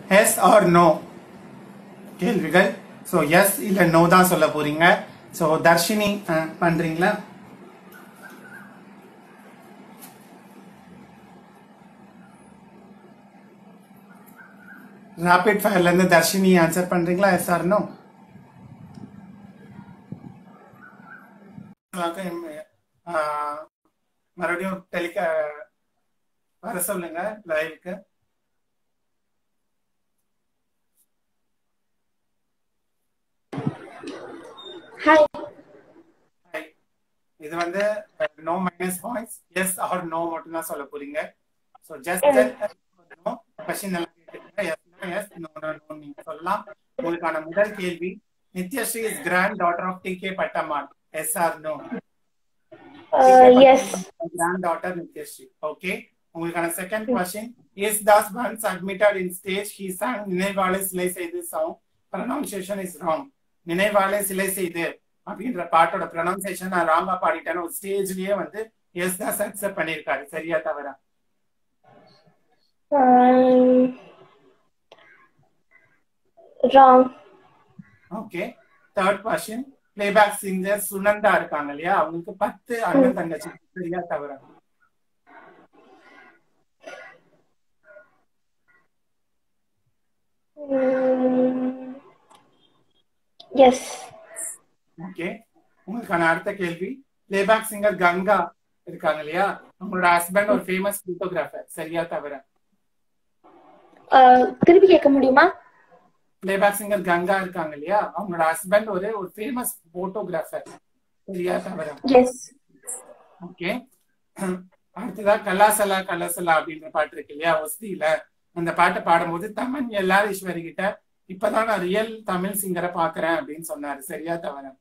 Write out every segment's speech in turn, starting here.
S or no கேள்விகள் so yes இல்ல no தான் சொல்ல போறீங்க ஸோ தர்ஷினி அஹ், பண்றீங்களா ராபிட் ஃபயர்ல இருந்து தர்ஷினி ஆன்சர் பண்றீங்களா எஸ் ஆர் நோ மறுபடியும் டெலிகா வர சொல்லுங்க லைவுக்கு ஹாய் Hi. இது வந்து no minus points yes or no மட்டும் தான் சொல்ல போறீங்க ஸோ ஜஸ்ட் நோ கொஸ்டின் எல்லாம் கேட்டுக்கோங்க எஸ் எஸ் நோ நோ நீங்க சொல்லலாம் உங்களுக்கான முதல் கேள்வி Nithyasree is granddaughter of T K Pattammal yes or no yes granddaughter Nithyasree okay உங்களுக்கான second question is Das once admitted in stage he sang நினைவாலே சிலை செய்து சாங் ப்ரொனவுன்சியேஷன் இஸ் ராங் நினைவாலே சிலை செய்து அப்படின்ற பாட்டோட ப்ரொனவுன்சியேஷன் நான் ராங்கா பாடிட்டேன்னு ஒரு ஸ்டேஜ்லயே வந்து எஸ் தாஸ் அக்செப்ட் பண்ணிருக்காரு சரியா தவறா wrong okay third question playback singer Sunanda இருக்காங்க இல்லையா அவங்களுக்கு பத்து அண்ணன் தங்கச்சி சரியா தவறா எஸ் ஓகே உங்களுக்கான அடுத்த கேள்வி பிளேபேக் சிங்கர் கங்கா இருக்காங்க இல்லையா அவங்களோட ஹஸ்பண்ட் ஒரு ஃபேமஸ் போட்டோகிராஃபர் சரியா தவிர திருப்பி கேட்க முடியுமா பிளேபேக் சிங்கர் கங்கா இருக்காங்க இல்லையா அவங்களோட ஹஸ்பண்ட் ஒரு ஒரு ஃபேமஸ் போட்டோகிராஃபர் சரியா தவிர எஸ் ஓகே அடுத்ததா கலாசலா கலாசலா அப்படின்ற பாட்டு இருக்கு இல்லையா ஒஸ்தியில அந்த பாட்டை பாடும்போது தமன் எல்லாரும் ஈஸ்வரி கிட்ட இப்பதான் நான் ரியல் தமிழ் சிங்கரை பாக்குறேன் அப்படின்னு சொன்னாரு சரியா தவிர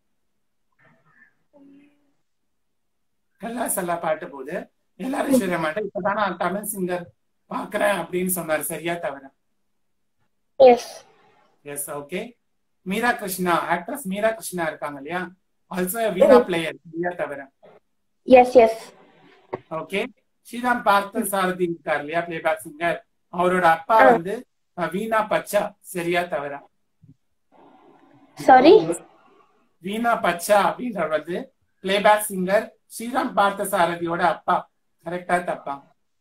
கலாசலா பாட்டு போது எல்லாரும் ஈஸ்வரிய மாட்டேன் இப்பதான் நான் தமிழ் சிங்கர் பாக்குறேன் அப்படின்னு சொன்னாரு சரியா தவிர yes yes okay Meera Krishna actress Meera Krishna இருக்காங்க இல்லையா ஆல்சோ வீணா பிளேயர் சரியா தவிர yes yes okay Sriram Parthasarathy இருக்கார் இல்லையா பிளேபேக் சிங்கர் அவரோட அப்பா வந்து அஹ், வீணா பச்சா சரியா தவிர சாரி வீணா பச்சா அப்படின்றவர் வந்து பிளேபேக் சிங்கர் ஸ்ரீராம் பார்த்த சாரதியோட அப்பா கரெக்டா தப்பா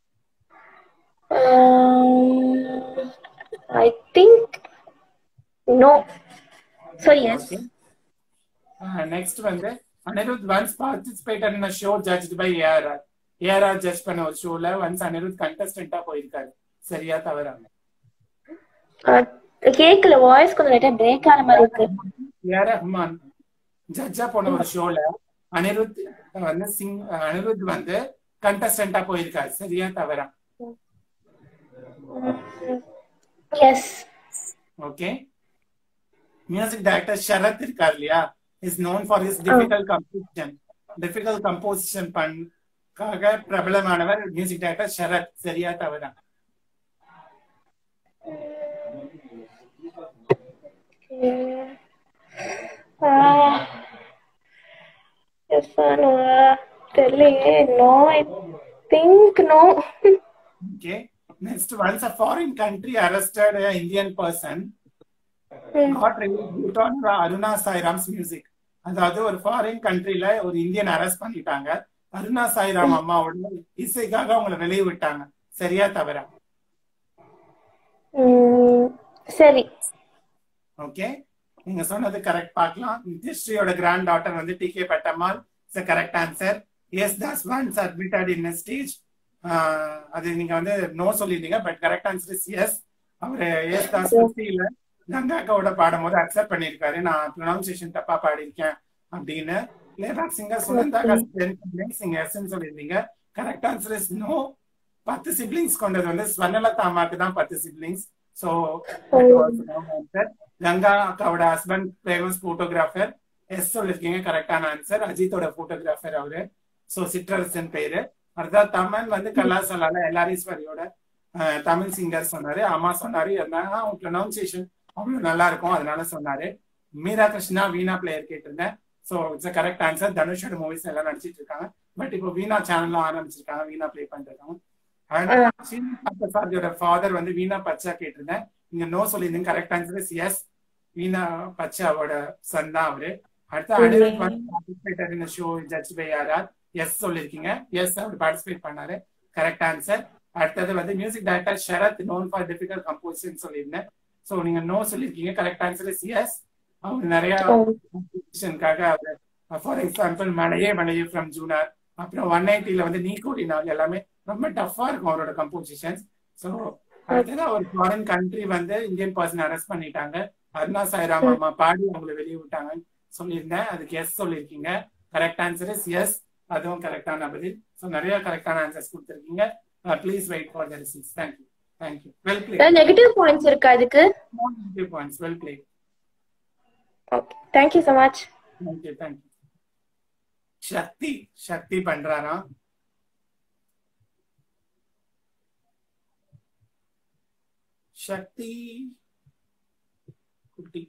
I think no sorry yes next வந்து Anirudh once participated in show judge by ARR ARR judge பண்ண ஒரு ஷோல ஒன்ஸ் அனிருத் கண்டஸ்டன்டா போயிருக்காரு சரியா தவிர கேக்கல வாய்ஸ் கொஞ்சம் லைட்டா பிரேக் ஆன மாதிரி இருக்கு ஏஆர் ரஹ்மான் ஜட்ஜா போன ஒரு ஷோல அனிருத் வந்து சிங் அனிருத் வந்து கண்டஸ்டன்டா போயிருக்காரு சரியா தவிர yes okay music director Sharath இருக்கார் இல்லையா is known for his difficult composition difficult composition பண்ணாக பிரபலமானவர் மியூசிக் டைரக்டர் ஷரத் சரியா தவிர எஸ் நோ தெரியலையே no I think no Okay. Next, once a foreign country arrested an Indian person, got released on Aruna Sairam's music. அதாவது ஒரு foreign கண்ட்ரில ஒரு Indian arrest பண்ணிட்டாங்க அருணா சாய்ராம் அம்மாவோட இசைக்காக அவங்களை வெளியே விட்டாங்க சரியா தவிர சரி ஓகே நீங்க சொன்னது கரெக்ட் பார்க்கலாம் நித்யஸ்ரீயோட கிராண்ட் டாட்டர் வந்து T K Pattammal it's correct answer yes Das once admitted in stage அது நீங்க வந்து நோ சொல்லிருந்தீங்க but correct answer is yes அவர் எஸ் தாஸ் ஃபிஃப்டியில கங்காக்காவோட பாடும்போது அக்செப்ட் பண்ணிருக்காரு நான் ப்ரொனவுன்சியேஷன் தப்பா பாடியிருக்கேன் அப்படின்னு பிளேபேக் சிங்கர் சுனந்தா நீங்க எஸ்ன்னு சொல்லியிருந்தீங்க கரெக்ட் ஆன்சர் இஸ் நோ பத்து சிப்ளிங்ஸ் கொண்டது வந்து ஸ்வர்ணலதா அம்மாக்கு தான் பத்து சிப்ளிங்ஸ் ஸோ ஆன்சர் கங்கா அக்காவோட ஹஸ்பண்ட் ஃபேமஸ் போட்டோகிராஃபர் எஸ் சொல்லிருக்கீங்க கரெக்டான ஆன்சர் அஜித்தோட போட்டோகிராஃபர் அவரு ஸோ சிற்றரசன் பேரு அடுத்தா தமிழ் வந்து கலாசலால எல்லாரீஸ்வரியோட அஹ், தமிழ் சிங்கர் சொன்னாரு அம்மா சொன்னாரு இருந்தாங்க அவங்க ப்ரொனவுன்சியேஷன் அவ்வளவு நல்லா இருக்கும் அதனால சொன்னாரு மீரா கிருஷ்ணா வீணா பிளேயர் கேட்டிருந்தேன் ஸோ இட்ஸ் கரெக்ட் ஆன்சர் தனுஷோட மூவிஸ் எல்லாம் நடிச்சிட்டு இருக்காங்க பட் இப்போ வீணா சேனல்ல ஆரம்பிச்சிருக்காங்க வீணா பிளே பண்ணிருக்காங்க சார்ஜோட ஃபாதர் வந்து வீணா பச்சா கேட்டிருந்தேன் நீங்க நோ சொல்லியிருந்தீங்க correct answer is yes Veena பச்சாவோட சன் தான் அவரு அடுத்து அனிருத் வந்து participator in show judge by RR yes சொல்லியிருக்கீங்க எஸ் அவர் பார்ட்டிசிபேட் பண்ணாரு கரெக்ட் ஆன்சர் அடுத்தது வந்து music director Sharath known for difficult composition சொல்லியிருந்தேன் ஸோ நீங்க நோ சொல்லியிருக்கீங்க கரெக்ட் ஆன்சர் இஸ் எஸ் அவர் நிறைய கம்போசிஷனுக்காக அவர் ஃபார் எக்ஸாம்பிள் மலையே மலையே ஃப்ரம் ஜூனார் அப்புறம் ஒன் நைன்டில வந்து நீ கூடினார் எல்லாமே ரொம்ப டஃபா இருக்கும் அவரோட கம்போசிஷன்ஸ் ஸோ அடுத்தது ஒரு ஃபாரின் கண்ட்ரி வந்து இந்தியன் பர்சன் அரெஸ்ட் பண்ணிட்டாங்க அருணா சாய்ராம் அம்மா பாடி அவங்களை வெளியே விட்டாங்கன்னு சொல்லியிருந்தேன் அதுக்கு எஸ் சொல்லியிருக்கீங்க கரெக்ட் ஆன்சர் இஸ் எஸ் அதுவும் கரெக்டான பதில் ஸோ நிறைய கரெக்டான ஆன்சர்ஸ் கொடுத்துருக்கீங்க please wait for the results thank you thank you well play negative points இருக்கா அதுக்கு points well play okay thank you so much thank you thank you Sakthi Sakthi பண்றாராம் சக்தி குட்டி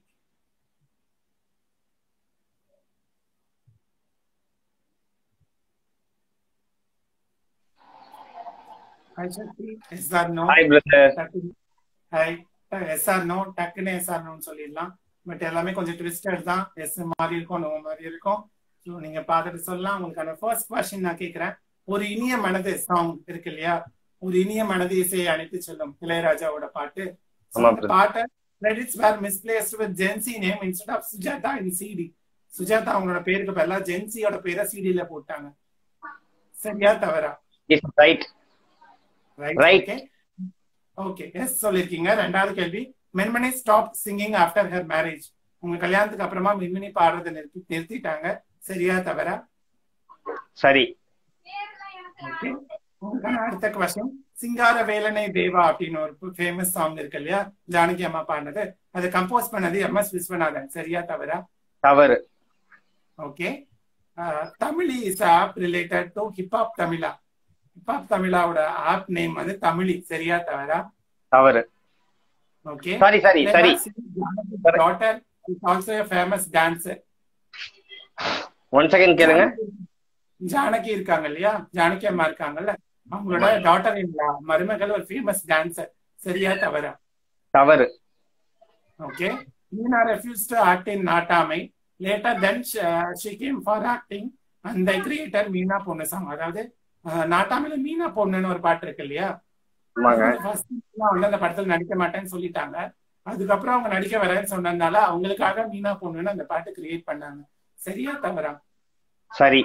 hi Sakthi yes or no hi brother hi yes or no டக்குன்னு yes or நோன்னு சொல்லிடலாம் but எல்லாமே கொஞ்சம் twisted தான் எஸ் மாதிரி இருக்கும் நோ மாதிரி இருக்கும் ஸோ நீங்க பார்த்துட்டு சொல்லலாம் உங்களுக்கான ஃபர்ஸ்ட் கொஸ்டின் நான் கேட்கிறேன் ஒரு இனிய மனது சாங் இருக்கு இல்லையா ஒரு இனிய மனது இசையை அழைத்து செல்லும் இளையராஜாவோட பாட்டு So, ஆமா, அந்த brother. பாட்டை credits were misplaced with Jency name instead of Sujatha in CD Sujatha அவங்களோட பேருக்கு பதிலா ஜென்சியோட பேரை சிடில போட்டாங்க சரியா தவறா is right Right. Okay okay yes சொல்லிருக்கீங்க ரெண்டாவது கேள்வி Minmini stop singing after her marriage உங்க கல்யாணத்துக்கு அப்புறமா மின்மினி பாடுறதை நிறுத்தி நிறுத்திட்டாங்க சரியா தவறா சரி ஓகே உங்களுக்கான அடுத்த கொஸ்டின் சிங்கார வேலனை தேவா அப்படின்னு ஒரு ஃபேமஸ் சாங் இருக்கு இல்லையா ஜானகி அம்மா பாடினது அதை கம்போஸ் பண்ணது எம் எஸ் விஸ்வநாதன் சரியா தவறா தவறு okay Tamil is app related to hip hop Tamizha hip hop தமிழாவோட ஆப் நேம் வந்து தமிழி சரியா தவறா தவறு ஓகே சாரி சாரி சரி daughter is also a famous dancer one second கேளுங்க ஜானகி இருக்காங்க இல்லையா ஜானகி அம்மா இருக்காங்கல்ல அவங்களோட டாட்டர் இல்ல மருமகள் ஒரு ஃபேமஸ் டான்சர் சரியா தவறா தவறு okay Meena refuse to act in Nattamai later then she came for acting அந்த கிரியேட்டர் மீனா பொண்ணு சாங் அதாவது அஹ், நாட்டாமையில மீனா பொண்ணுன்னு ஒரு பாட்டு இருக்கு இல்லையா ஆமாங்க First வந்து அந்த படத்துல நடிக்க மாட்டேன்னு சொல்லிட்டாங்க அதுக்கப்புறம் அவங்க நடிக்க வரேன்னு சொன்னதுனால அவங்களுக்காக மீனா பொண்ணுன்னு அந்த பாட்டு கிரியேட் பண்ணாங்க சரியா தவறா சரி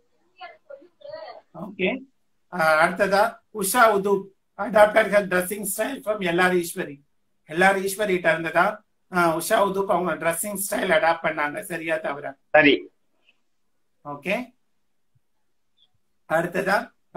ஓகே அடுத்ததா Usha Uthup adopted her dressing style from L R Eswari எல்லார் ஈஸ்வரிட்ட இருந்ததா அஹ், உஷா உதுப் அவங்க ட்ரெஸ்ஸிங் ஸ்டைல் அடாப்ட் பண்ணாங்க சரியா தவறா சரி ஓகே அடுத்ததா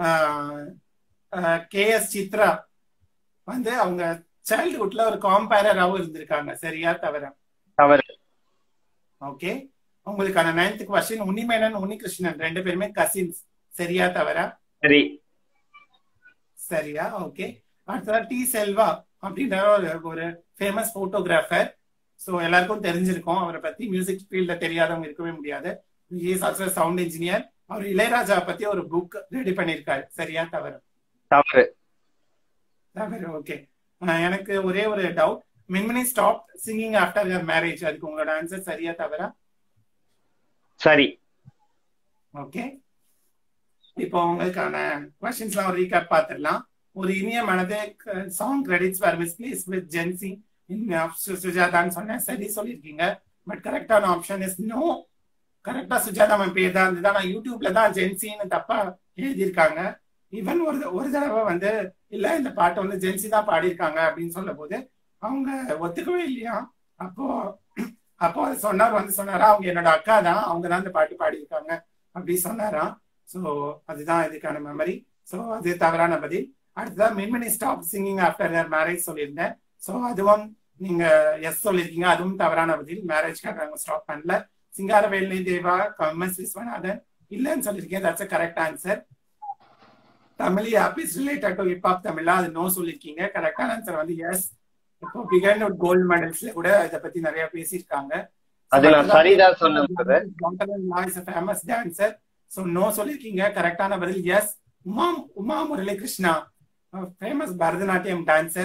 கே எஸ் சித்ரா வந்து அவங்க சைல்ட்ஹுட்ல ஒரு காம்பேரராகவும் இருந்திருக்காங்க சரியா தவறா தவறு ஓகே உங்களுக்கான நைன்த் கொஸ்டின் உன்னிமேனன் உன்னிகிருஷ்ணன் ரெண்டு பேருமே கசின்ஸ் சரியா தவறா சரி சரியா ஓகே அடுத்ததா டி செல்வா அப்படின்ற ஒரு ஒரு ஃபேமஸ் போட்டோகிராஃபர் ஸோ எல்லாருக்கும் தெரிஞ்சிருக்கும் அவரை பத்தி மியூசிக் ஃபீல்ட்ல தெரியாதவங்க இருக்கவே முடியாது இஸ் ஆல்சோ சவுண்ட் இன்ஜினியர் அவர் இளையராஜா பத்தி ஒரு புக் ரெடி பண்ணியிருக்காரு சரியா தவறு தவறு தவறு ஓகே எனக்கு ஒரே ஒரு doubt Minmini stop singing after her marriage அதுக்கு உங்களோட ஆன்சர் சரியா தவறா சரி ஓகே இப்போ உங்களுக்கான கொஸ்டின்ஸ்லாம் ஒரு ரீகேப் பார்த்துடலாம் ஒரு இனிய மனதே song credits were misplace with Jency சுஜாதான்னு சொன்னேன் சரி சொல்லியிருக்கீங்க பட் கரெக்டான ஆப்ஷன் இஸ் நோ கரெக்டா சுஜாதா மேம் பேர் தான் இருந்தது நான் யூடியூப்ல தான் ஜென்சின்னு தப்பா எழுதியிருக்காங்க ஈவன் ஒரு ஒரு தடவை வந்து இல்ல இந்த பாட்டை வந்து ஜென்சி தான் பாடியிருக்காங்க அப்படின்னு சொல்லும் போது அவங்க ஒத்துக்கவே இல்லையா அப்போ அப்போ அது சொன்னார் வந்து சொன்னாரா அவங்க என்னோட அக்கா தான் அவங்க தான் இந்த பாட்டு பாடியிருக்காங்க அப்படி சொன்னாராம் ஸோ அதுதான் இதுக்கான மெமரி ஸோ அது தவறான பதில் அடுத்ததா Minmini stop singing after their marriage சொல்லியிருந்தேன் ஸோ அதுவும் நீங்க எஸ் சொல்லியிருக்கீங்க அதுவும் தவறான பதில் மேரேஜ்க்காக அவங்க ஸ்டாப் பண்ணல சிங்காரவேலி தேவா கமஸ் விஸ்வநாதன் இல்லைன்னு சொல்லியிருக்கேன் that's a correct answer Tamil app is related to hip hop Tamizha அது நோ சொல்லியிருக்கீங்க கரெக்டான ஆன்சர் வந்து எஸ் இப்போ பிகன் கோல்டு மெடல்ஸ்ல கூட இதை பத்தி நிறைய பேசியிருக்காங்க அது நான் சரிதான் சொன்னேன் brother. Famous dancer so no சொல்லியிருக்கீங்க கரெக்டான பதில் yes Uma Uma Murali Krishna famous Bharatanatyam dancer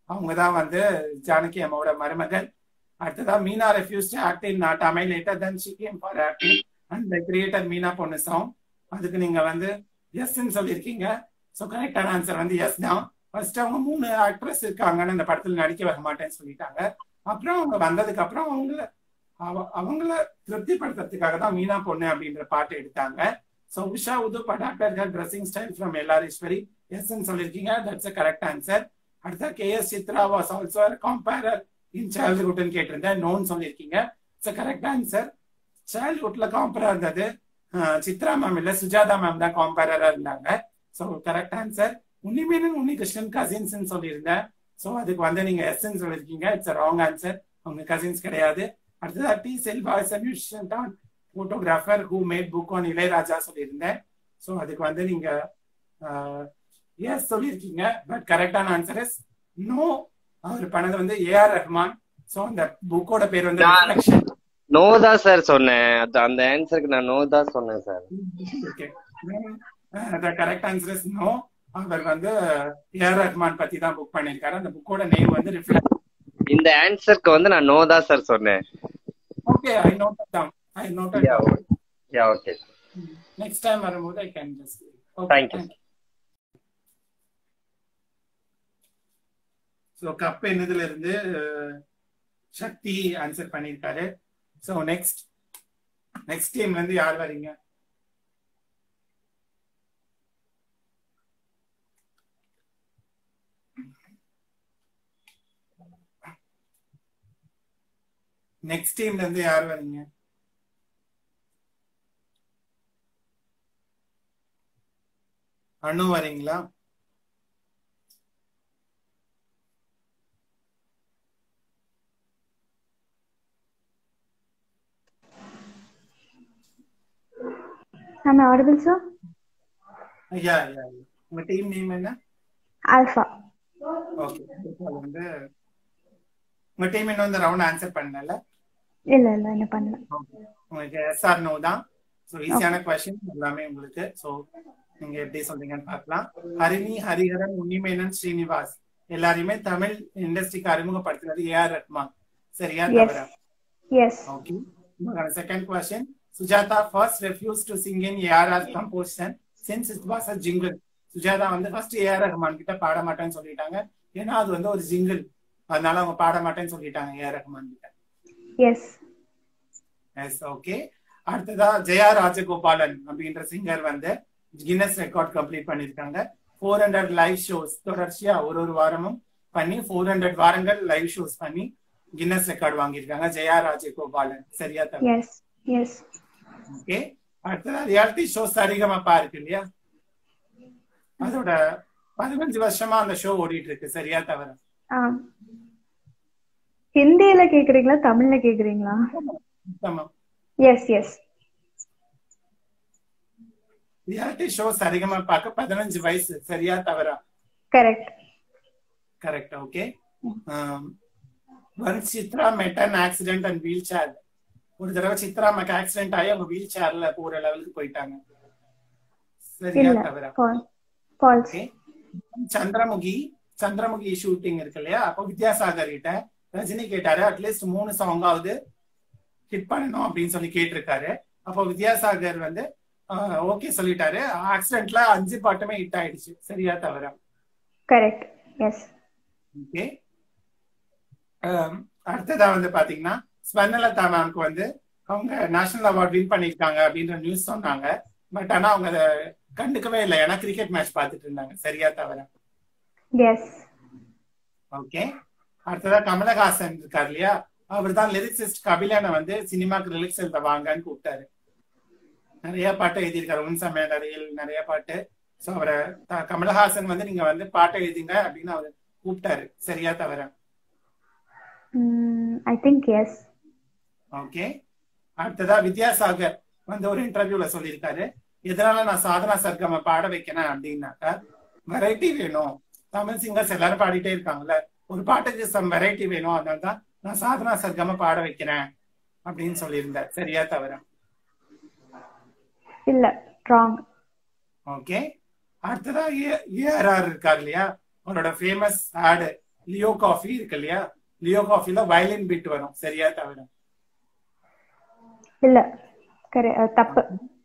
அவங்க தான் வந்து ஜானகி அம்மாவோட மருமகள் அடுத்ததா Meena refuse act in Nattamai later then she came for acting and the creator Meena பொண்ணு சாங் அதுக்கு நீங்க வந்து எஸ்ன்னு சொல்லியிருக்கீங்க ஸோ கரெக்டான ஆன்சர் வந்து எஸ் தான் ஃபர்ஸ்ட் அவங்க மூணு ஆக்ட்ரஸ் இருக்காங்கன்னு இந்த படத்துல நடிக்க வர மாட்டேன்னு சொல்லிட்டாங்க அப்புறம் அவங்க வந்ததுக்கு அப்புறம் அவங்கள அவ- அவங்கள திருப்திப்படுத்துறதுக்காக தான் மீனா பொண்ணு அப்படின்ற பாட்டு எடுத்தாங்க ஸோ உஷா உது படாக்டர் ட்ரெஸ்ஸிங் ஸ்டைல் ஃப்ரம் எல்லாரீஸ்வரி எஸ்ன்னு சொல்லியிருக்கீங்க தட்ஸ் அ கரெக்ட் ஆன்சர் அடுத்த K S Chithra was also comperer in சைல்ட்ஹுட்னு கேட்டிருந்தேன் நோன்னு சொல்லியிருக்கீங்க இட்ஸ் கரெக்ட் ஆன்சர் சைல்ட்ஹுட்ல காம்பேரா இருந்தது அஹ், சித்ரா மேம் இல்ல சுஜாதா மேம் தான் காம்பேரரா இருந்தாங்க so correct answer Unni Menon Unni Krishnan cousins சொல்லியிருந்தேன் ஸோ அதுக்கு வந்து நீங்க எஸ்ன்னு சொல்லியிருக்கீங்க இட்ஸ் ராங் ஆன்சர் அவங்க கசின்ஸ் கிடையாது அடுத்ததா டி செல்வா இஸ் மியூசிஷியன் தான் photographer who made book on Ilaiyaraaja சொல்லியிருந்தேன் ஸோ அதுக்கு வந்து நீங்க எஸ் சொல்லியிருக்கீங்க பட் கரெக்டான ஆன்சர் இஸ் நோ அவர் பண்ணது வந்து ஏஆர் ரஹ்மான் ஸோ அந்த புக்கோட பேர் வந்து நான்- ரிஃப்ளெக்ஷன் நோ தான் சார் சொன்னேன் அது அந்த ஆன்சருக்கு நான் நோ தான் சொன்னேன் sir okay the correct answer is no அவர் வந்து ஏஆர் ரஹ்மான் பத்தி தான் புக் பண்ணியிருக்காரு அந்த புக்கோட நேம் வந்து ரிஃப்ளெக்ட் இந்த ஆன்சருக்கு வந்து நான் நோ தான் சார் சொன்னேன் okay I note down I note ya ya okay next time வரும்போது I can just Thank you. So கப் என்னதுல இருந்து அஹ், சக்தி ஆன்சர் பண்ணியிருக்காரு ஸோ நெக்ஸ்ட் நெக்ஸ்ட் டீம்ல இருந்து யார் வரீங்க நெக்ஸ்ட் டீம்ல இருந்து யார் வரீங்க அனு வரீங்களா Am I audible, sir? ஐயா ஐயா ஐயா. உங்க டீம் நேம் என்ன Alpha. ஓகே வந்து உங்க டீம் இன்னும் இந்த ரவுண்ட் ஆன்சர் பண்ணல இல்ல இல்ல என்ன பண்ணல உங்களுக்கு எஸ்ஆர் நோ தான் ஸோ ஈஸியான கொஸ்டின் எல்லாமே உங்களுக்கு ஸோ நீங்க எப்படி சொல்றீங்கன்னு பார்க்கலாம் ஹரிணி ஹரிஹரன் உன்னிமேனன் ஸ்ரீனிவாஸ் எல்லாரையுமே தமிழ் இண்டஸ்ட்ரிக்கு அறிமுகப்படுத்தினது ஏஆர் ரஹ்மான் சரியா Yes. தவறா Yes. Okay. Second question. Sujata first refused to sing in ARR composition since it was a jingle. Sujatha வந்து ஃபர்ஸ்ட் ஏஆர் ரஹ்மான் கிட்ட பாட மாட்டேன்னு சொல்லிட்டாங்க ஏன்னா அது வந்து ஒரு ஜிங்கிள் அதனால அவங்க பாட மாட்டேன்னு சொல்லிட்டாங்க ஏஆர் ரஹ்மான் கிட்ட Yes. எஸ் ஓகே அடுத்ததா ஜெயா ராஜகோபாலன் அப்படின்ற சிங்கர் வந்து கின்னஸ் ரெக்கார்ட் கம்ப்ளீட் பண்ணிருக்காங்க ஃபோர் ஹண்ட்ரட் லைவ் ஷோஸ் தொடர்ச்சியா ஒரு ஒரு வாரமும் பண்ணி ஃபோர் ஹண்ட்ரட் வாரங்கள் லைவ் ஷோஸ் பண்ணி கின்னஸ் ரெக்கார்ட் வாங்கியிருக்காங்க ஜெயா ராஜகோபாலன் சரியா தவிர Yes. Yes. ஓகே அடுத்ததா ரியாலிட்டி ஷோ சரிகமப்பா இருக்கு இல்லையா அதோட பதினஞ்சு வருஷமா அந்த ஷோ ஓடிட்டு இருக்கு சரியா தவிர ஆ ஹிந்தியில கேக்குறீங்களா தமிழ்ல கேக்குறீங்களா ஆமா எஸ் எஸ் ரியாலிட்டி ஷோ சரிகமப்பாக்க பதினஞ்சு வயசு சரியா தவறா correct correct okay once Chithra met an accident and wheel chair ஒரு தடவை சித்ரா அம்மாக்கு ஆக்சிடென்ட் ஆகி அவங்க வீல் சேர்ல போற லெவலுக்கு போயிட்டாங்க சரியா இல்ல தவிர false okay Chandramukhi Chandramukhi shooting இருக்கு இல்லையா அப்போ வித்யாசாகர் கிட்ட ரஜினி கேட்டாரு அட்லீஸ்ட் மூணு சாங் ஆகுது ஹிட் பண்ணணும் அப்படின்னு சொல்லி கேட்டிருக்காரு அப்போ வித்யாசாகர் வந்து ஓகே சொல்லிட்டாரு ஆக்சிடென்ட்ல அஞ்சு பாட்டுமே ஹிட் ஆயிடுச்சு சரியா தவிர கரெக்ட் எஸ் ஓகே அடுத்ததா வந்து பாத்தீங்கன்னா ஸ்வர்ணலதா மேம்க்கு வந்து அவங்க நேஷனல் அவார்ட் வின் பண்ணிருக்காங்க அப்படின்ற நியூஸ் சொன்னாங்க பட் ஆனா அவங்க அதை கண்டுக்கவே இல்லை ஏன்னா கிரிக்கெட் மேட்ச் பார்த்துட்டு இருந்தாங்க சரியா தவிர எஸ் ஓகே அடுத்ததா கமலஹாசன் இருக்கார் இல்லையா அவர் தான் லிரிக்ஸிஸ்ட் கபிலனை வந்து சினிமாக்கு லிரிக்ஸ் எழுத வாங்கன்னு கூப்பிட்டாரு நிறைய பாட்டு எழுதியிருக்காரு உன் சமையலறையில் நிறைய பாட்டு ஸோ அவரை த- கமலஹாசன் வந்து நீங்க வந்து பாட்டை எழுதிங்க அப்படின்னு அவர் கூப்பிட்டாரு சரியா தவிர ஐ திங்க் எஸ் ஓகே அடுத்ததா வித்யாசாகர் வந்து ஒரு இன்டர்வியூல சொல்லியிருக்காரு எதனால நான் சாதனா சர்க்கம பாட வைக்கிறேன் அப்படின்னாக்கா வெரைட்டி வேணும் தமிழ் சிங்கர்ஸ் எல்லாரும் பாடிட்டே இருக்காங்கல்ல ஒரு பாட்டுக்கு சம் வெரைட்டி வேணும் அதனால தான் நான் சாதனா சர்க்கம பாட வைக்கிறேன் அப்படின்னு சொல்லியிருந்தார் சரியா தவிர இல்ல ராங் ஓகே அடுத்ததா ஏஆர்ஆர் இருக்கார் இல்லையா அவரோட ஃபேமஸ் ஆடு லியோ காஃபி இருக்கு இல்லையா லியோ காஃபில வயலின் பிட் வரும் சரியா தவிர இல்ல கரெ அஹ், தப்பு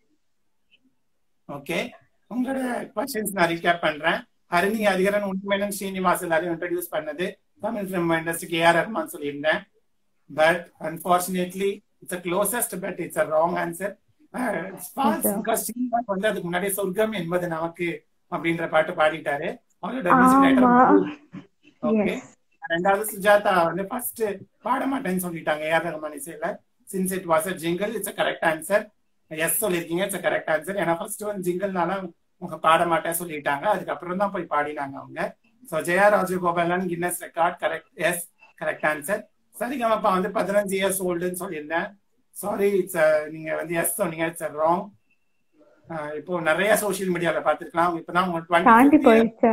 ஓகே உங்களோட கொஸ்டின்ஸ் நான் ரீகேப் பண்றேன் ஹரிணி அதிகரன் உண்மையிலும் ஸ்ரீனிவாஸ் எல்லாரையும் இன்ட்ரடியூஸ் பண்ணது தமிழ் ஃபிலிம் இண்டஸ்ட்ரிக்கு ஏஆர் ரஹ்மான் சொல்லியிருந்தேன் but unfortunately it's closest but it's a wrong answer Okay. Because Srinivas வந்து அதுக்கு முன்னாடியே சொர்க்கம் என்பது நமக்கு அப்படின்ற பாட்டு பாடிட்டாரு அவரோட ஆமா ஓகே எஸ் ரெண்டாவது சுஜாதா வந்து ஃபர்ஸ்ட் பாட மாட்டேன்னு சொல்லிட்டாங்க ஏஆர் ரஹ்மான் இசையில since it was a jingle it's correct answer yes சொல்லிருக்கீங்க இட்ஸ் கரெக்ட் ஆன்சர் ஏன்னா ஃபர்ஸ்ட் வந்து ஜிங்கிள்னால உங்க பாட மாட்டேன் சொல்லிட்டாங்க அதுக்கப்புறம் தான் போய் பாடினாங்க அவங்க so Jaya Rajagopalan Guinness record correct yes correct answer Sarigamapa வந்து பதினஞ்சு இயர்ஸ் ஓல்டுன்னு சொல்லியிருந்தேன் சாரி இட்ஸ் நீங்க வந்து எஸ் சொன்னீங்க இட்ஸ் ராங் இப்போ நிறைய சோஷியல் மீடியால பாத்துருக்கலாம் இப்பதான் உங்களுக்கு தாண்டி 20 போயிடுச்சா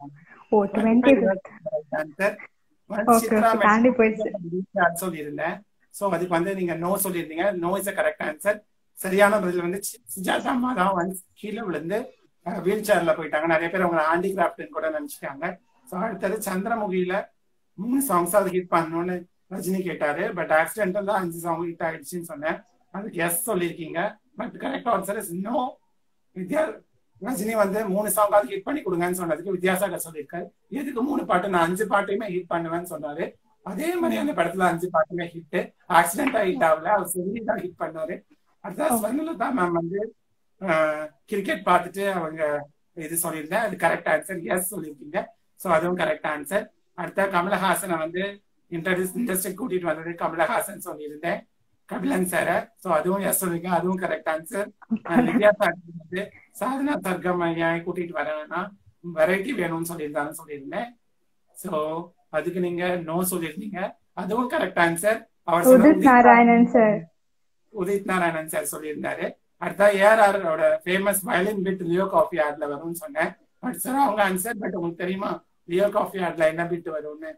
oh twenty answer Okay, okay, தாண்டி போயிடுச்சு. சொல்லியிருந்தேன் சோ அதுக்கு வந்து நீங்க நோ சொல்லியிருந்தீங்க நோ இஸ் கரெக்ட் ஆன்சர் சரியான பதில் வந்து சி- சுஜாதா அம்மா தான் வந்து கீழே விழுந்து வீல் சேர்ல போயிட்டாங்க நிறைய பேர் அவங்க ஹேண்டி கிராஃப்ட்னு கூட நினைச்சிட்டாங்க சோ அடுத்தது சந்திரமுகியில மூணு சாங்ஸ் அது ஹிட் பண்ணணும்னு ரஜினி கேட்டாரு பட் ஆக்சிடென்டல் தான் அஞ்சு சாங் ஹிட் ஆயிடுச்சுன்னு சொன்னேன் அதுக்கு எஸ் சொல்லியிருக்கீங்க but correct answer is no Vidya Rajini வந்து மூணு சாங்காவது ஹிட் பண்ணி கொடுங்கன்னு சொன்னதுக்கு வித்யாசாகர் சொல்லியிருக்காரு எதுக்கு மூணு பாட்டு நான் அஞ்சு பாட்டையுமே ஹிட் பண்ணுவேன்னு சொன்னாரு அதே மாதிரி அந்த படத்துல அஞ்சு பாட்டுமே ஹிட் ஆக்சிடென்ட் ஹிட் ஆகல அவர் சொல்லி தான் ஹிட் பண்ணாரு அடுத்தது ஸ்வர்ணலதா மேம் வந்து கிரிக்கெட் பார்த்துட்டு அவங்க இது சொல்லியிருந்தேன் அது கரெக்ட் ஆன்சர் எஸ் சொல்லியிருக்கீங்க ஸோ அதுவும் கரெக்ட் ஆன்சர் அடுத்த கமலஹாசனை வந்து இன்ட்ரடியூஸ் இண்டஸ்ட்ரி கூட்டிட்டு வந்தது கமலஹாசன் சொல்லியிருந்தேன் கபிலன் சார ஸோ அதுவும் எஸ் சொல்லியிருக்கேன் அதுவும் கரெக்ட் ஆன்சர் வித்யா சார் வந்து சாதனா சர்க்கம் ஐயா கூட்டிட்டு வரேன்னா வெரைட்டி வேணும்னு சொல்லியிருந்தாங்க சொல்லியிருந்தேன் ஸோ அதுக்கு நீங்க நோ சொல்லியிருந்தீங்க அதுவும் கரெக்ட் ஆன்சர் அவர் சொன்ன உதித் நாராயணன் சார் உதித் நாராயணன் சார் சொல்லியிருந்தாரு அடுத்தா ஏஆர்ஆரோட famous violin bit Leo coffee ஆட்ல வரும்னு சொன்னேன் பட் சார் அவங்க ஆன்சர் பட் உங்களுக்கு தெரியுமா லியோ காஃபி ஆட்ல என்ன பிட் வரும்னு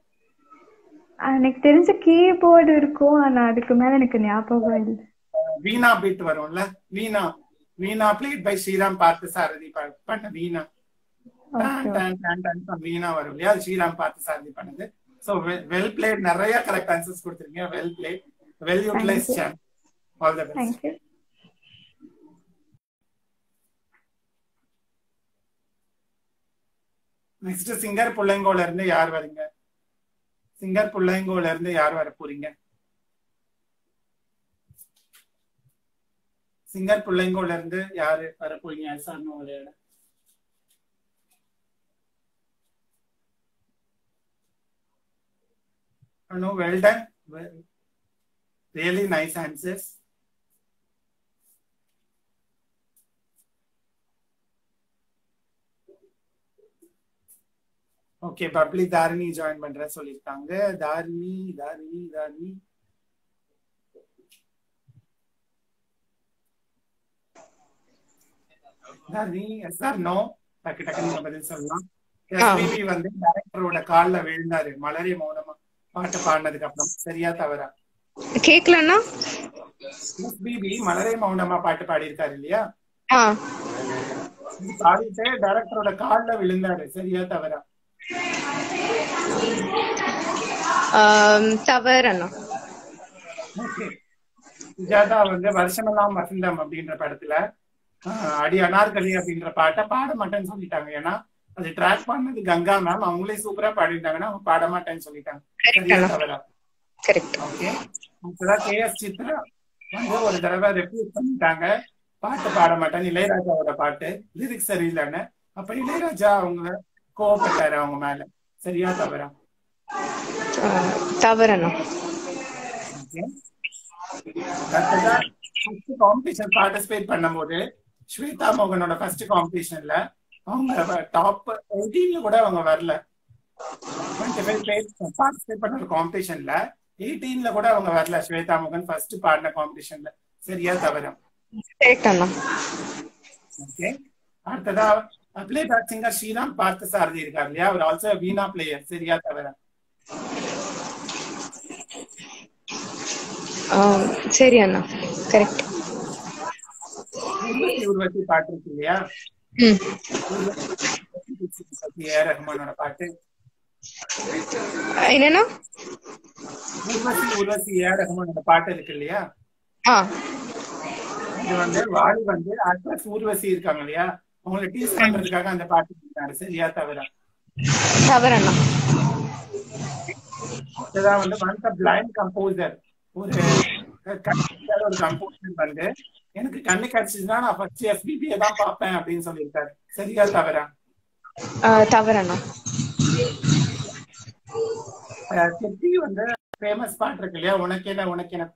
எனக்கு தெரிஞ்ச கீபோர்டு இருக்கும் ஆனா அதுக்கு மேல எனக்கு ஞாபகம் இல்லை வீணா பிட் வரும்ல veena veena played by Sriram Parthasarathy ப- பண்ண வீணா டான், டான், டான், டான் பண்ண வீணா வரும் இல்லையா அது ஸ்ரீராம் பார்த்து சாரதி பண்ணது ஸோ வெல் பிளேட் நிறைய கரெக்ட் ஆன்சர்ஸ் கொடுத்துருக்கீங்க well played well utilize channel all the best thank you next singer புள்ளைங்கோல இருந்து யார் வரீங்க சிங்கர் புள்ளைங்கோல இருந்து யார் வர போறீங்க சிங்கர் புள்ளைங்கோல இருந்து யாரு வர போறீங்க சார் விளையாட No, well done. Well, really nice answers. Okay bubbly Tharini join பண்ற சொல்லிருக்காங்க Tharini Tharini Tharini Tharini yes sir no டக்கு டக்கு நீங்க பதில் சொல்லலாம் எஸ்பிபி வந்து டைரக்டரோட கால்ல விழுந்தாரு மலரே மௌனமா பாட்டு பாடினதுக்கு அப்புறம் சரியா தவறா கேக்கலன்னா எஸ்பிபி மலரே மௌனமா பாட்டு பாடியிருக்காரு இல்லையா ஆ இது பாடிட்டு டைரக்டரோட கால்ல விழுந்தாரு சரியா தவறா ஆம், தவறு அண்ணா ஓகே சுஜாதா வந்து வருஷமெல்லாம் வசந்தம் அப்படின்ற படத்துல ஆஹ், அடி அனார்கலி அப்படின்ற பாட்டை பாட மாட்டேன்னு சொல்லிட்டாங்க ஏன்னா அது ட்ராக் பண்ணது கங்கா மேம் அவங்களே சூப்பரா பாடிட்டாங்கன்னா அவங்க பாட மாட்டேன்னு சொல்லிட்டாங்க சரியா தவறா கரெக்ட் ஓகே அப்பதான் கே எஸ் சித்ரா வந்து ஒரு தடவை ரெப்யூட் பண்ணிட்டாங்க பாட்டு பாட மாட்டேன் இளையராஜாவோட பாட்டு லிரிக்ஸ் சரியில்லைன்னு அப்ப இளையராஜா அவங்க கோவப்பட்டாரு அவங்க மேல சரியா தவறா தவறு அண்ணா ஓகே அடுத்ததா ஃபர்ஸ்ட் காம்படிஷன் பார்ட்டிசிபேட் பண்ணும்போது ஸ்வேதா மோகனோட ஃபர்ஸ்ட் காம்படிஷன்ல அவங்க டாப் எயிட்டீன்ல கூட அவங்க வரல டுவெண்ட்டி ஃபைவ் பேர் பார்ட்டிசிபேட் பண்ண ஒரு காம்படிஷன்ல எயிட்டீன்ல கூட அவங்க வரல ஸ்வேதா மோகன் ஃபர்ஸ்ட் பாடின காம்படிஷன்ல சரியா தவறா கரெக்ட் அண்ணா ஓகே அடுத்ததா playback singer Sriram Parthasarathy இருக்கார் இல்லையா அவர் ஆல்சோ வீணா பிளேயர் சரியா தவிர ஆம், சரி அண்ணா கரெக்ட் உருவத்தி உருவத்தி பாட்டு இருக்கு இல்லையா ம் ஏ ஆர் ரஹ்மானோட பாட்டு என்னன்னா ஊர்வசி ஊர்வசி ஏ ரஹ்மான் அந்த பாட்டு இருக்கு இல்லையா ஆ இது வந்து வாலி வந்து அட்வான்ஸ் ஊர்வசி இருக்காங்க இல்லையா அவங்களை டீஸ் பண்றதுக்காக அந்த பாட்டு இருக்காரு சரியா தவிர தவறு அண்ணா இதுதான் வந்து ஒன்ஸ் பிளைண்ட் கம்போசர் ஒரு கண்டிப்பாக ஒரு கம்போசர் வந்து எனக்கு கண்ணு கிடைச்சதுன்னா நான் ஃபர்ஸ்ட் எஸ்பிபியை தான் பார்ப்பேன் அப்படின்னு சொல்லியிருக்காரு சரியா தவிர ஆ, தவறு அண்ணா சித்தி வந்து ஃபேமஸ் பாட்டு இருக்கு இல்லையா உனக்கு என்ன உனக்கு என்ன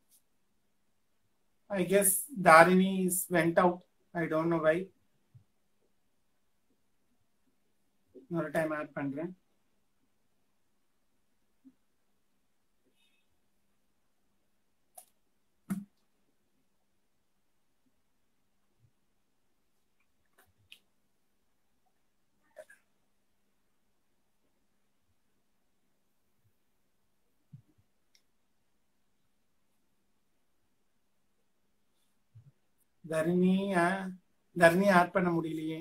I guess Tharini is went out I don't know why ஒரு டைம் ஆட் பண்றேன் தர்ணி தர்ணி ஆட் பண்ண முடியலையே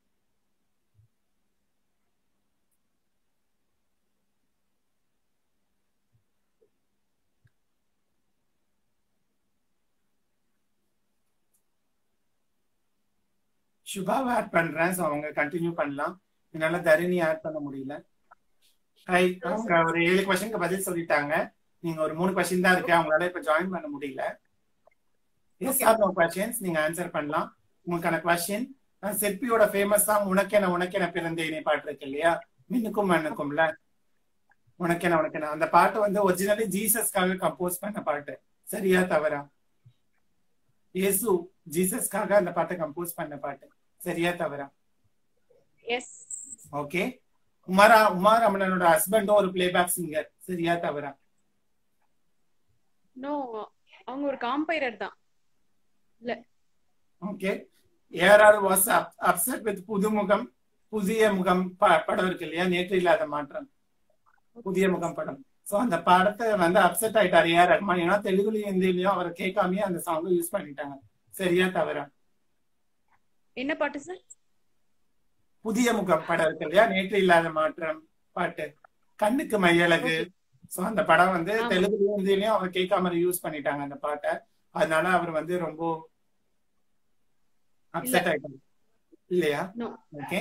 சுபாவை ஆட் பண்றேன் ஸோ அவங்க கண்டினியூ பண்ணலாம் என்னால தரணி ஆட் பண்ண முடியல ஹை அவங்க ஒரு ஏழு கொஸ்டினுக்கு பதில் சொல்லிட்டாங்க நீங்க ஒரு மூணு கொஸ்டின் தான் இருக்கு அவங்களால இப்ப ஜாயின் பண்ண முடியல எஸ் ஆர் நோ கொஸ்டின்ஸ் நீங்க ஆன்சர் பண்ணலாம் உங்களுக்கான கொஸ்டின் சிற்பியோட ஃபேமஸ் சாங் உனக்கென உனக்கென பிறந்தேனே பாட்டு இருக்கு இல்லையா மின்னுக்கும் மண்ணுக்கும்ல உனக்கென உனக்கென அந்த பாட்டு வந்து ஒரிஜினலி ஜீசஸ்க்காக கம்போஸ் பண்ண பாட்டு சரியா தவறா இயேசு ஜீசஸ்க்காக அந்த பாட்டை கம்போஸ் பண்ண பாட்டு சரியா தவறா எஸ் ஓகே உமாரா உமார் அம்மனோட ஹஸ்பண்டும் ஒரு பிளேபேக் சிங்கர் சரியா தவறா நோ அவங்க ஒரு காம்பைரர் தான் okay A R R was upset with புதுமுகம் புதிய முகம் ப- படம் இருக்கு இல்லையா நேற்று இல்லாத மாற்றம் புதிய முகம் படம் சோ அந்த படத்தை வந்து அப்செட் ஆயிட்டாரு ஏஆர் ரஹ்மான் ஏன்னா தெலுங்குலயும் ஹிந்திலயும் அவரை கேட்காமயே அந்த சாங் யூஸ் பண்ணிட்டாங்க சரியா தவறா என்ன பாட்டு சார் புதிய முகம் படம் இருக்கு இல்லையா நேற்று இல்லாத மாற்றம் பாட்டு கண்ணுக்கு மையழகு சோ அந்த படம் வந்து ஆமா. தெலுங்குலயும் ஹிந்திலயும் அவர் கேட்காம யூஸ் பண்ணிட்டாங்க அந்த பாட்டை அதனால அவர் வந்து ரொம்ப அப்செட் ஆயிட்டாரு இல்லையா No. ஓகே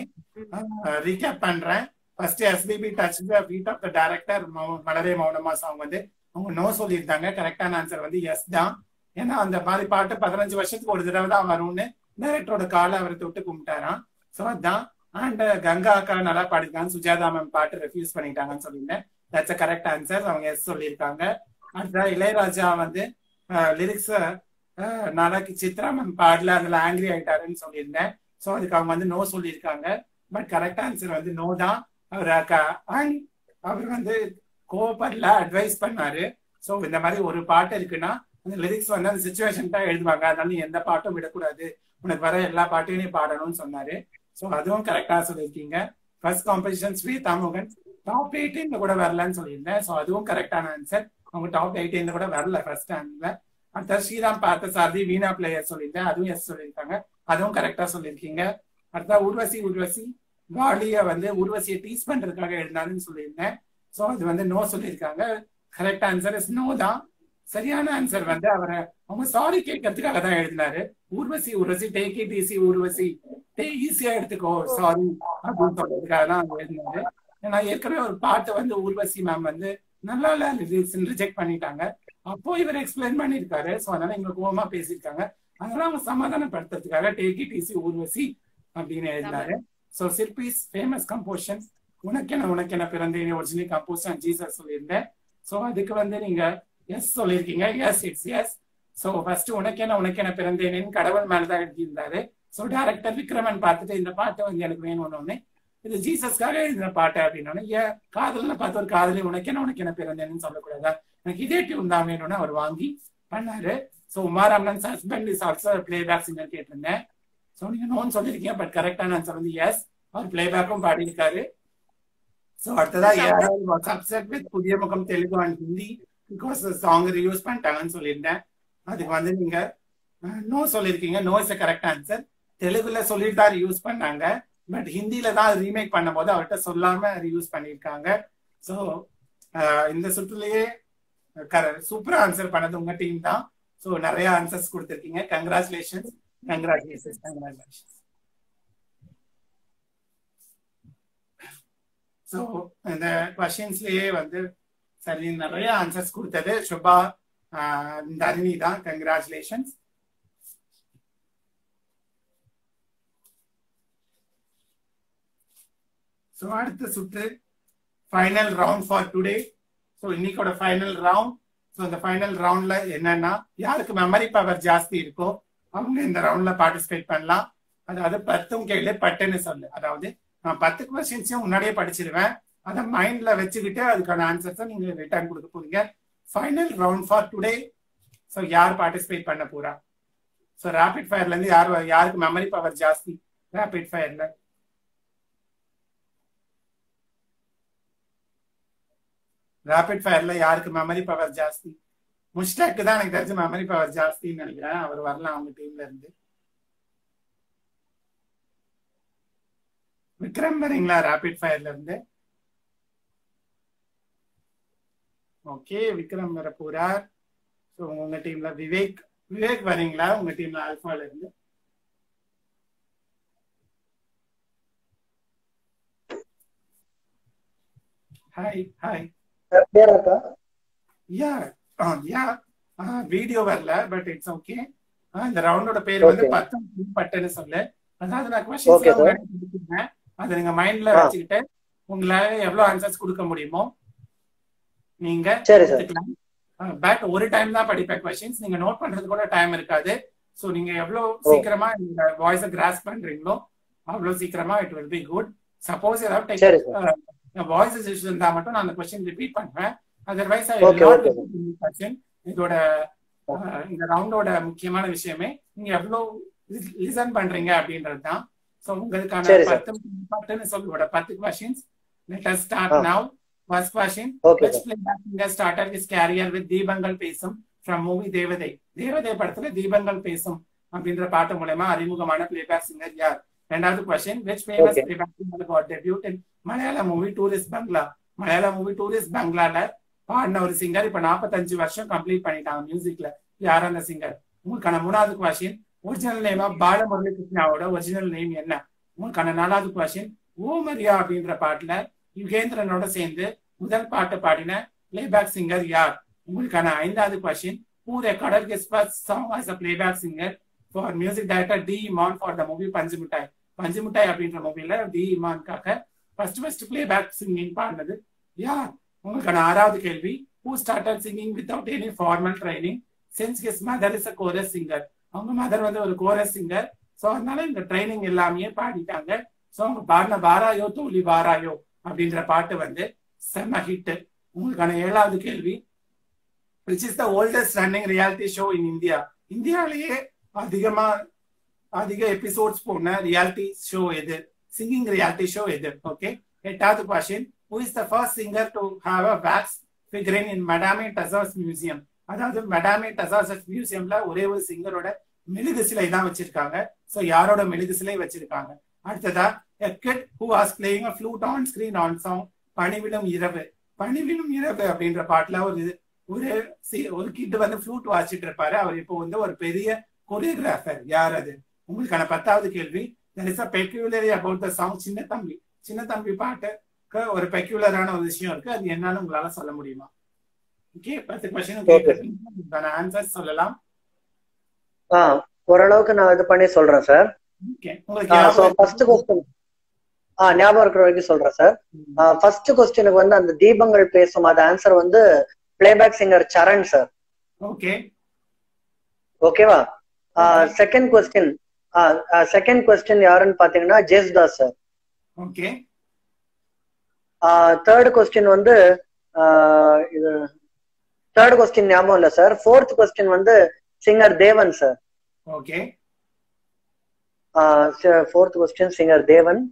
ரீகேப் பண்றேன் first SPB touch the feet of the director மலரே மௌனமா சாங் வந்து அவங்க நோ சொல்லியிருந்தாங்க கரெக்டான ஆன்சர் வந்து எஸ் தான் ஏன்னா அந்த மாதிரி பாட்டு பதினஞ்சு வருஷத்துக்கு ஒரு தடவை தான் வரும்னு டைரக்டரோட காலை அவர் தொட்டு கும்பிட்டாராம் சோ அதான் அண்ட் கங்கா அக்கா நல்லா பாடிருக்காங்க சுஜாதா மேம் பாட்டு ரெஃப்யூஸ் பண்ணிட்டாங்கன்னு சொல்லியிருந்தேன் தட்ஸ் அ கரெக்ட் ஆன்சர் அவங்க எஸ் சொல்லியிருக்காங்க அடுத்த இளையராஜா வந்து லிரிக்ஸ் நாளைக்கு சித்ரா மேம் பாடல அதுல ஆங்கிரி ஆயிட்டாருன்னு சொல்லியிருந்தேன் சோ அதுக்கு அவங்க வந்து நோ சொல்லியிருக்காங்க பட் கரெக்ட் ஆன்சர் வந்து நோ தான் அவர் அக்கா- and அவர் வந்து கோவப்படல அட்வைஸ் பண்ணாரு சோ இந்த மாதிரி ஒரு பாட்டு இருக்குன்னா அந்த லிரிக்ஸ் வந்து அந்த சுச்சுவேஷன் தான் எழுதுவாங்க அதனால நீ எந்த பாட்டும் விடக்கூடாது உனக்கு வர எல்லா பாட்டையும் நீ பாடணும்னு சொன்னாரு சோ அதுவும் கரெக்டா சொல்லியிருக்கீங்க ஃபர்ஸ்ட் காம்படிஷன் ஸ்ரீதா மோகன் டாப் எயிட்டீன்ல கூட வரலன்னு சொல்லியிருந்தேன் சோ அதுவும் கரெக்டான ஆன்சர் அவங்க டாப் எயிட்டீன்ல கூட வரல ஃபர்ஸ்ட் ஹேண்ட்ல அடுத்த ஸ்ரீராம் பார்த்த சாரதி வீணா பிளேயர் சொல்லியிருந்தேன் அதுவும் எஸ் சொல்லியிருக்காங்க அதுவும் கரெக்டா சொல்லியிருக்கீங்க அடுத்த ஊர்வசி ஊர்வசி வாலிய வந்து ஊர்வசியை டீஸ் பண்றதுக்காக எழுந்தாருன்னு சொல்லியிருந்தேன் சோ அது வந்து நோ சொல்லியிருக்காங்க கரெக்ட் ஆன்சர் இஸ் நோ தான் சரியான ஆன்சர் வந்து அவரை அவங்க சாரி கேட்கறதுக்காக தான் எழுதினாரு Urvashi Urvashi take it easy Urvashi டே ஈஸியா எடுத்துக்கோ சாரி அப்படின்னு சொல்றதுக்காக தான் அவங்க எழுதினாரு ஏன்னா ஏற்கனவே ஒரு பாட்டு வந்து ஊர்வசி மேம் வந்து நல்லா இல்ல ரிஜெக்ட் பண்ணிட்டாங்க அப்போ இவர் எக்ஸ்பிளைன் பண்ணியிருக்காரு சோ அதனால எங்க கோவமா பேசியிருக்காங்க அதனால அவங்க சமாதானப்படுத்துறதுக்காக டேக் இட் ஈஸி ஊர்வசி அப்படின்னு எழுதினாரு சோ சிற்பிஸ் ஃபேமஸ் கம்போஷன் உனக்கென உனக்கென பிறந்தேன் ஒரிஜினல் கம்போசன் ஜீசஸ் சொல்லியிருந்தேன் சோ அதுக்கு வந்து நீங்க எஸ் சொல்லியிருக்கீங்க yes it's yes so first உனக்கென உனக்கென பிறந்தேனேன்னு கடவுள் மேலதான் எழுதியிருந்தாரு சோ டைரக்டர் விக்ரமன் பார்த்துட்டு இந்த பாட்டு வந்து எனக்கு வேணும்னு இது ஜீசஸ்க்காக எழுதின பாட்டு அப்படின்னோடனே ஏன் காதல்ல பார்த்து ஒரு காதலி உனக்கென உனக்கென பிறந்தேன்னு சொல்லக்கூடாதா எனக்கு இதே டியூன் தான் வேணும்னு அவர் வாங்கி பண்ணாரு so Uma Raman husband is also playback singer கேட்டிருந்தேன் சோ நீங்க நோன் சொல்லிருக்கீங்க பட் கரெக்டான ஆன்சர் வந்து எஸ் அவர் பிளேபேக்கும் பாடியிருக்காரு சோ அடுத்ததா A R was upset with Puthiya Mugam Telugu and Hindi because song reuse பண்ணிட்டாங்கன்னு சொல்லியிருந்தேன் அதுக்கு வந்து நீங்க நோ சொல்லியிருக்கீங்க நோ இஸ் கரெக்ட் ஆன்சர் தெலுங்குல சொல்லிட்டு தான் யூஸ் பண்ணாங்க பட் ஹிந்தில தான் ரீமேக் பண்ணும்போது அவர்கிட்ட சொல்லாம ரீயூஸ் பண்ணியிருக்காங்க ஸோ இந்த சுற்றுலயே சூப்பரா ஆன்சர் பண்ணது உங்க டீம் தான் ஸோ நிறைய ஆன்சர்ஸ் கொடுத்துருக்கீங்க கங்க்ராச்சுலேஷன்ஸ் கங்க்ராச்சுலேஷன்ஸ் கங்க்ராச்சுலேஷன்ஸ் ஸோ இந்த கொஷின்ஸ்லயே வந்து சரி நிறைய ஆன்சர்ஸ் கொடுத்தது சுபா ஆஹ், தரணி தான் கங்க்ராச்சுலேஷன்ஸ் ஸோ அடுத்த சுற்று final round for today so இன்னைக்கோட ஃபைனல் ரவுண்ட் ஸோ இந்த ஃபைனல் ரவுண்ட்ல என்னன்னா யாருக்கு மெமரி பவர் ஜாஸ்தி இருக்கோ அவங்க இந்த ரவுண்ட்ல பார்ட்டிசிபேட் பண்ணலாம் அதாவது பத்தும் கேளு பட்டுன்னு சொல்லு அதாவது நான் பத்து கொஸ்டின்ஸையும் முன்னாடியே படிச்சிருவேன் அதை மைண்ட்ல வச்சுக்கிட்டு அதுக்கான ஆன்சர்ஸை நீங்க ரிட்டர்ன் கொடுக்க போறீங்க final round for today so யார் பார்ட்டிசிபேட் பண்ண போறா ஸோ ரேபிட் ஃபயர்ல இருந்து யார் யாருக்கு மெமரி பவர் ஜாஸ்தி ரேபிட் ஃபயர்ல ரேபிட் ஃபயர்ல யாருக்கு மெமரி பவர் ஜாஸ்தி முஷ்டாக்கு தான் எனக்கு தெரிஞ்ச மெமரி பவர் ஜாஸ்தின்னு நினைக்கிறேன் அவர் வரலாம் அவங்க டீம்ல இருந்து விக்ரம் வரீங்களா ரேபிட் ஃபயர்ல இருந்து ஓகே விக்ரம் வர போறார் ஸோ உங்க டீம்ல விவேக் விவேக் வரீங்களா உங்க டீம்ல ஆல்பால இருந்து ஹாய் ஹாய் கிளியரா இருக்கா யா யா வீடியோ வரல பட் இட்ஸ் ஓகே இந்த ரவுண்டோட பேர் வந்து Okay. பத்தம் பட்டுன்னு சொல்லு அதாவது நான் Okay, sir. கொஸ்டின் அதை நீங்க மைண்ட்ல ஆ. வச்சுக்கிட்டு உங்களால எவ்வளவு ஆன்சர்ஸ் கொடுக்க முடியுமோ நீங்க சரி சார் எடுத்துக்கலாம் பட் ஒரு டைம் தான் படிப்பேன் கொஸ்டின்ஸ் நீங்க நோட் பண்றது கூட டைம் இருக்காது சோ நீங்க எவ்வளவு சீக்கிரமா இந்த வாய்ஸ கிராஸ் பண்றீங்களோ அவ்வளவு சீக்கிரமா it will be good suppose ஏதாவது சரி சார் வாய்ஸ் இஷ்யூ இருந்தா மட்டும் நான் அந்த கொஸ்டின் ரிப்பீட் பண்ணுவேன் அதர்வைஸ் Okay, okay. கொஸ்டின் இதோட அஹ், இந்த ரவுண்டோட முக்கியமான விஷயமே நீங்க எவ்வளவு லிசன் பண்றீங்க அப்படின்றது தான் சோ உங்களுக்கான சரி, sir. பத்து பத்துன்னு சொல்லோட பத்து questions let us start ah. Now first question okay Which playback singer started his career with தீபங்கள் பேசும் from movie தேவதை தேவதை படத்துல தீபங்கள் பேசும் அப்படின்ற பாட்டு மூலமா அறிமுகமான பிளேபேக் சிங்கர் யார் ரெண்டாவது question which famous Okay. playback singer got debut in மலையாள மூவி டூரிஸ்ட் பங்களா மலையாள மூவி டூரிஸ்ட் பங்களால பாடின ஒரு சிங்கர் இப்ப 45 வருஷம் கம்ப்ளீட் பண்ணிட்டாங்க மியூசிக்ல யார் அந்த சிங்கர் உங்களுக்கான மூணாவது கொஸ்டின் ஒரிஜினல் நேமா பாலமுரளி கிருஷ்ணாவோட ஒரிஜினல் நேம் என்ன உங்களுக்கான நாலாவது கொஸ்டின் ஓ மரியா அப்படின்ற பாட்டுல யுகேந்திரனோட சேர்ந்து முதல் பாட்டு பாடின பிளேபேக் சிங்கர் யார் உங்களுக்கான ஐந்தாவது question who recorded his first song as a playback singer for music director D Imman for the movie Panju Mittai Panju Mittai அப்படின்ற மூவில டி இமான்காக ஃபர்ஸ்ட் ஃபர்ஸ்ட் பிளேபேக் சிங்கிங் பாடினது யார் உங்களுக்கான ஆறாவது கேள்வி who started singing without any formal training since his mother is a chorus singer அவங்க mother வந்து ஒரு கோரஸ் சிங்கர் ஸோ அதனால இந்த ட்ரைனிங் எல்லாமே பாடிட்டாங்க ஸோ அவங்க பாடின வாராயோ தோழி வாராயோ அப்படின்ற பாட்டு வந்து செம்ம ஹிட் உங்களுக்கான ஏழாவது கேள்வி which is the oldest running reality show in India இந்தியாவிலேயே அதிகமா அதிக எபிசோட்ஸ் போன ரியாலிட்டி ஷோ எது சிங்கிங் ரியாலிட்டி ஷோ எது ஓகே எட்டாவது question who is the first singer to have a wax figurine in Madame Tussauds museum அதாவது Madame டசாஸ் மியூசியம்ல ஒரே ஒரு சிங்கரோட மெழுகு சிலை தான் வச்சிருக்காங்க ஸோ யாரோட மெழுகு சிலை வச்சிருக்காங்க அடுத்ததா a kid who was playing a flute on screen on song பணிவிடும் இரவு பணிவிடும் இரவு அப்படின்ற பாட்டுல ஒரு ஒரு சி- ஒரு கிட் வந்து ஃப்ளூட் வாசிட்டு இருப்பாரு அவர் இப்போ வந்து ஒரு பெரிய கொரியோகிராஃபர் யார் அது உங்களுக்கான பத்தாவது கேள்வி there is a peculiarity about the song சின்ன தம்பி சின்ன தம்பி பாட்டுக்கு ஒரு பெக்யூலரான ஒரு விஷயம் இருக்கு அது என்னன்னு உங்களால சொல்ல முடியுமா ஓகே பத்து கொஸ்டின் Okay. ஆன்சர் சொல்லலாம் ஆ ஓரளவுக்கு நான் இது பண்ணி சொல்றேன் சார் ஓகே உங்களுக்கு ஸோ ஞாபகம் ஃபர்ஸ்ட் கொஸ்டின் ஆ ஞாபகம் இருக்கிற வரைக்கும் சொல்றேன் சார் ஃபர்ஸ்ட் கொஸ்டினுக்கு வந்து அந்த தீபங்கள் பேசும் அது ஆன்சர் வந்து playback singer Charan sir okay ஓகேவா செகண்ட் கொஸ்டின் செகண்ட் கொஸ்டின் யாருன்னு பாத்தீங்கன்னா Yesudas sir okay third question வந்து ஆஹ் இது தேர்ட் கொஸ்டின் ஞாபகம் இல்ல சார் ஃபோர்த் கொஸ்டின் வந்து singer Devan sir okay fourth question singer Devan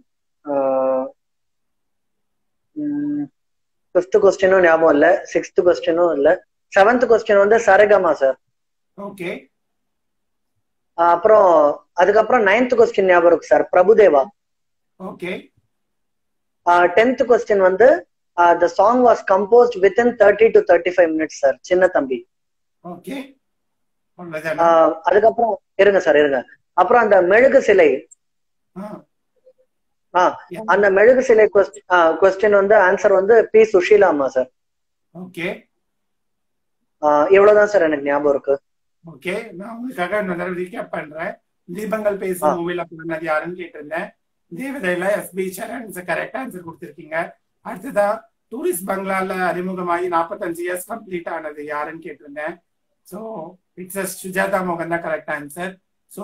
fifth கொஸ்டினும் ஞாபகம் இல்ல சிக்ஸ்த் கொஸ்டினும் இல்ல செவன்த் கொஸ்டின் வந்து சரகமா சார் ஓகே அப்புறம் அதுக்கப்புறம் நைன்த் கொஸ்டின் ஞாபகம் இருக்கு sir Prabhudeva okay tenth question வந்து the song was composed within thirty to thirty five minutes sir Chinna Thambi okay அவ்வளவுதானா ஆஹ் அதுக்கப்புறம் இருங்க சார் இருங்க அப்புறம் அந்த மெழுகு சிலை ஆ, ஆஹ் அந்த மெழுகு சிலை கொஸ்டின் வந்து ஆன்சர் வந்து பி சுஷீலாமா சார் ஓகே ஆஹ் இவ்வளவுதான் சார் எனக்கு ஞாபகம் இருக்கு ஓகே நான் உங்களுக்காக இன்னொரு தடவை ரீகேப் பண்றேன் தீபங்கள் பேசும் ஆ. மூவில பண்ணது யாருன்னு கேட்டிருந்தேன் தேவதையில எஸ்பி சரண் கரெக்ட் ஆன்சர் கொடுத்திருக்கீங்க அடுத்ததா டூரிஸ்ட் பங்களால அறிமுகமாகி நாற்பத்தஞ்சு இயர்ஸ் கம்ப்ளீட் ஆனது யாருன்னு கேட்டிருந்தேன் ஸோ இட்ஸ் சுஜாதா மோகன் தான் கரெக்ட் ஆன்சர் ஸோ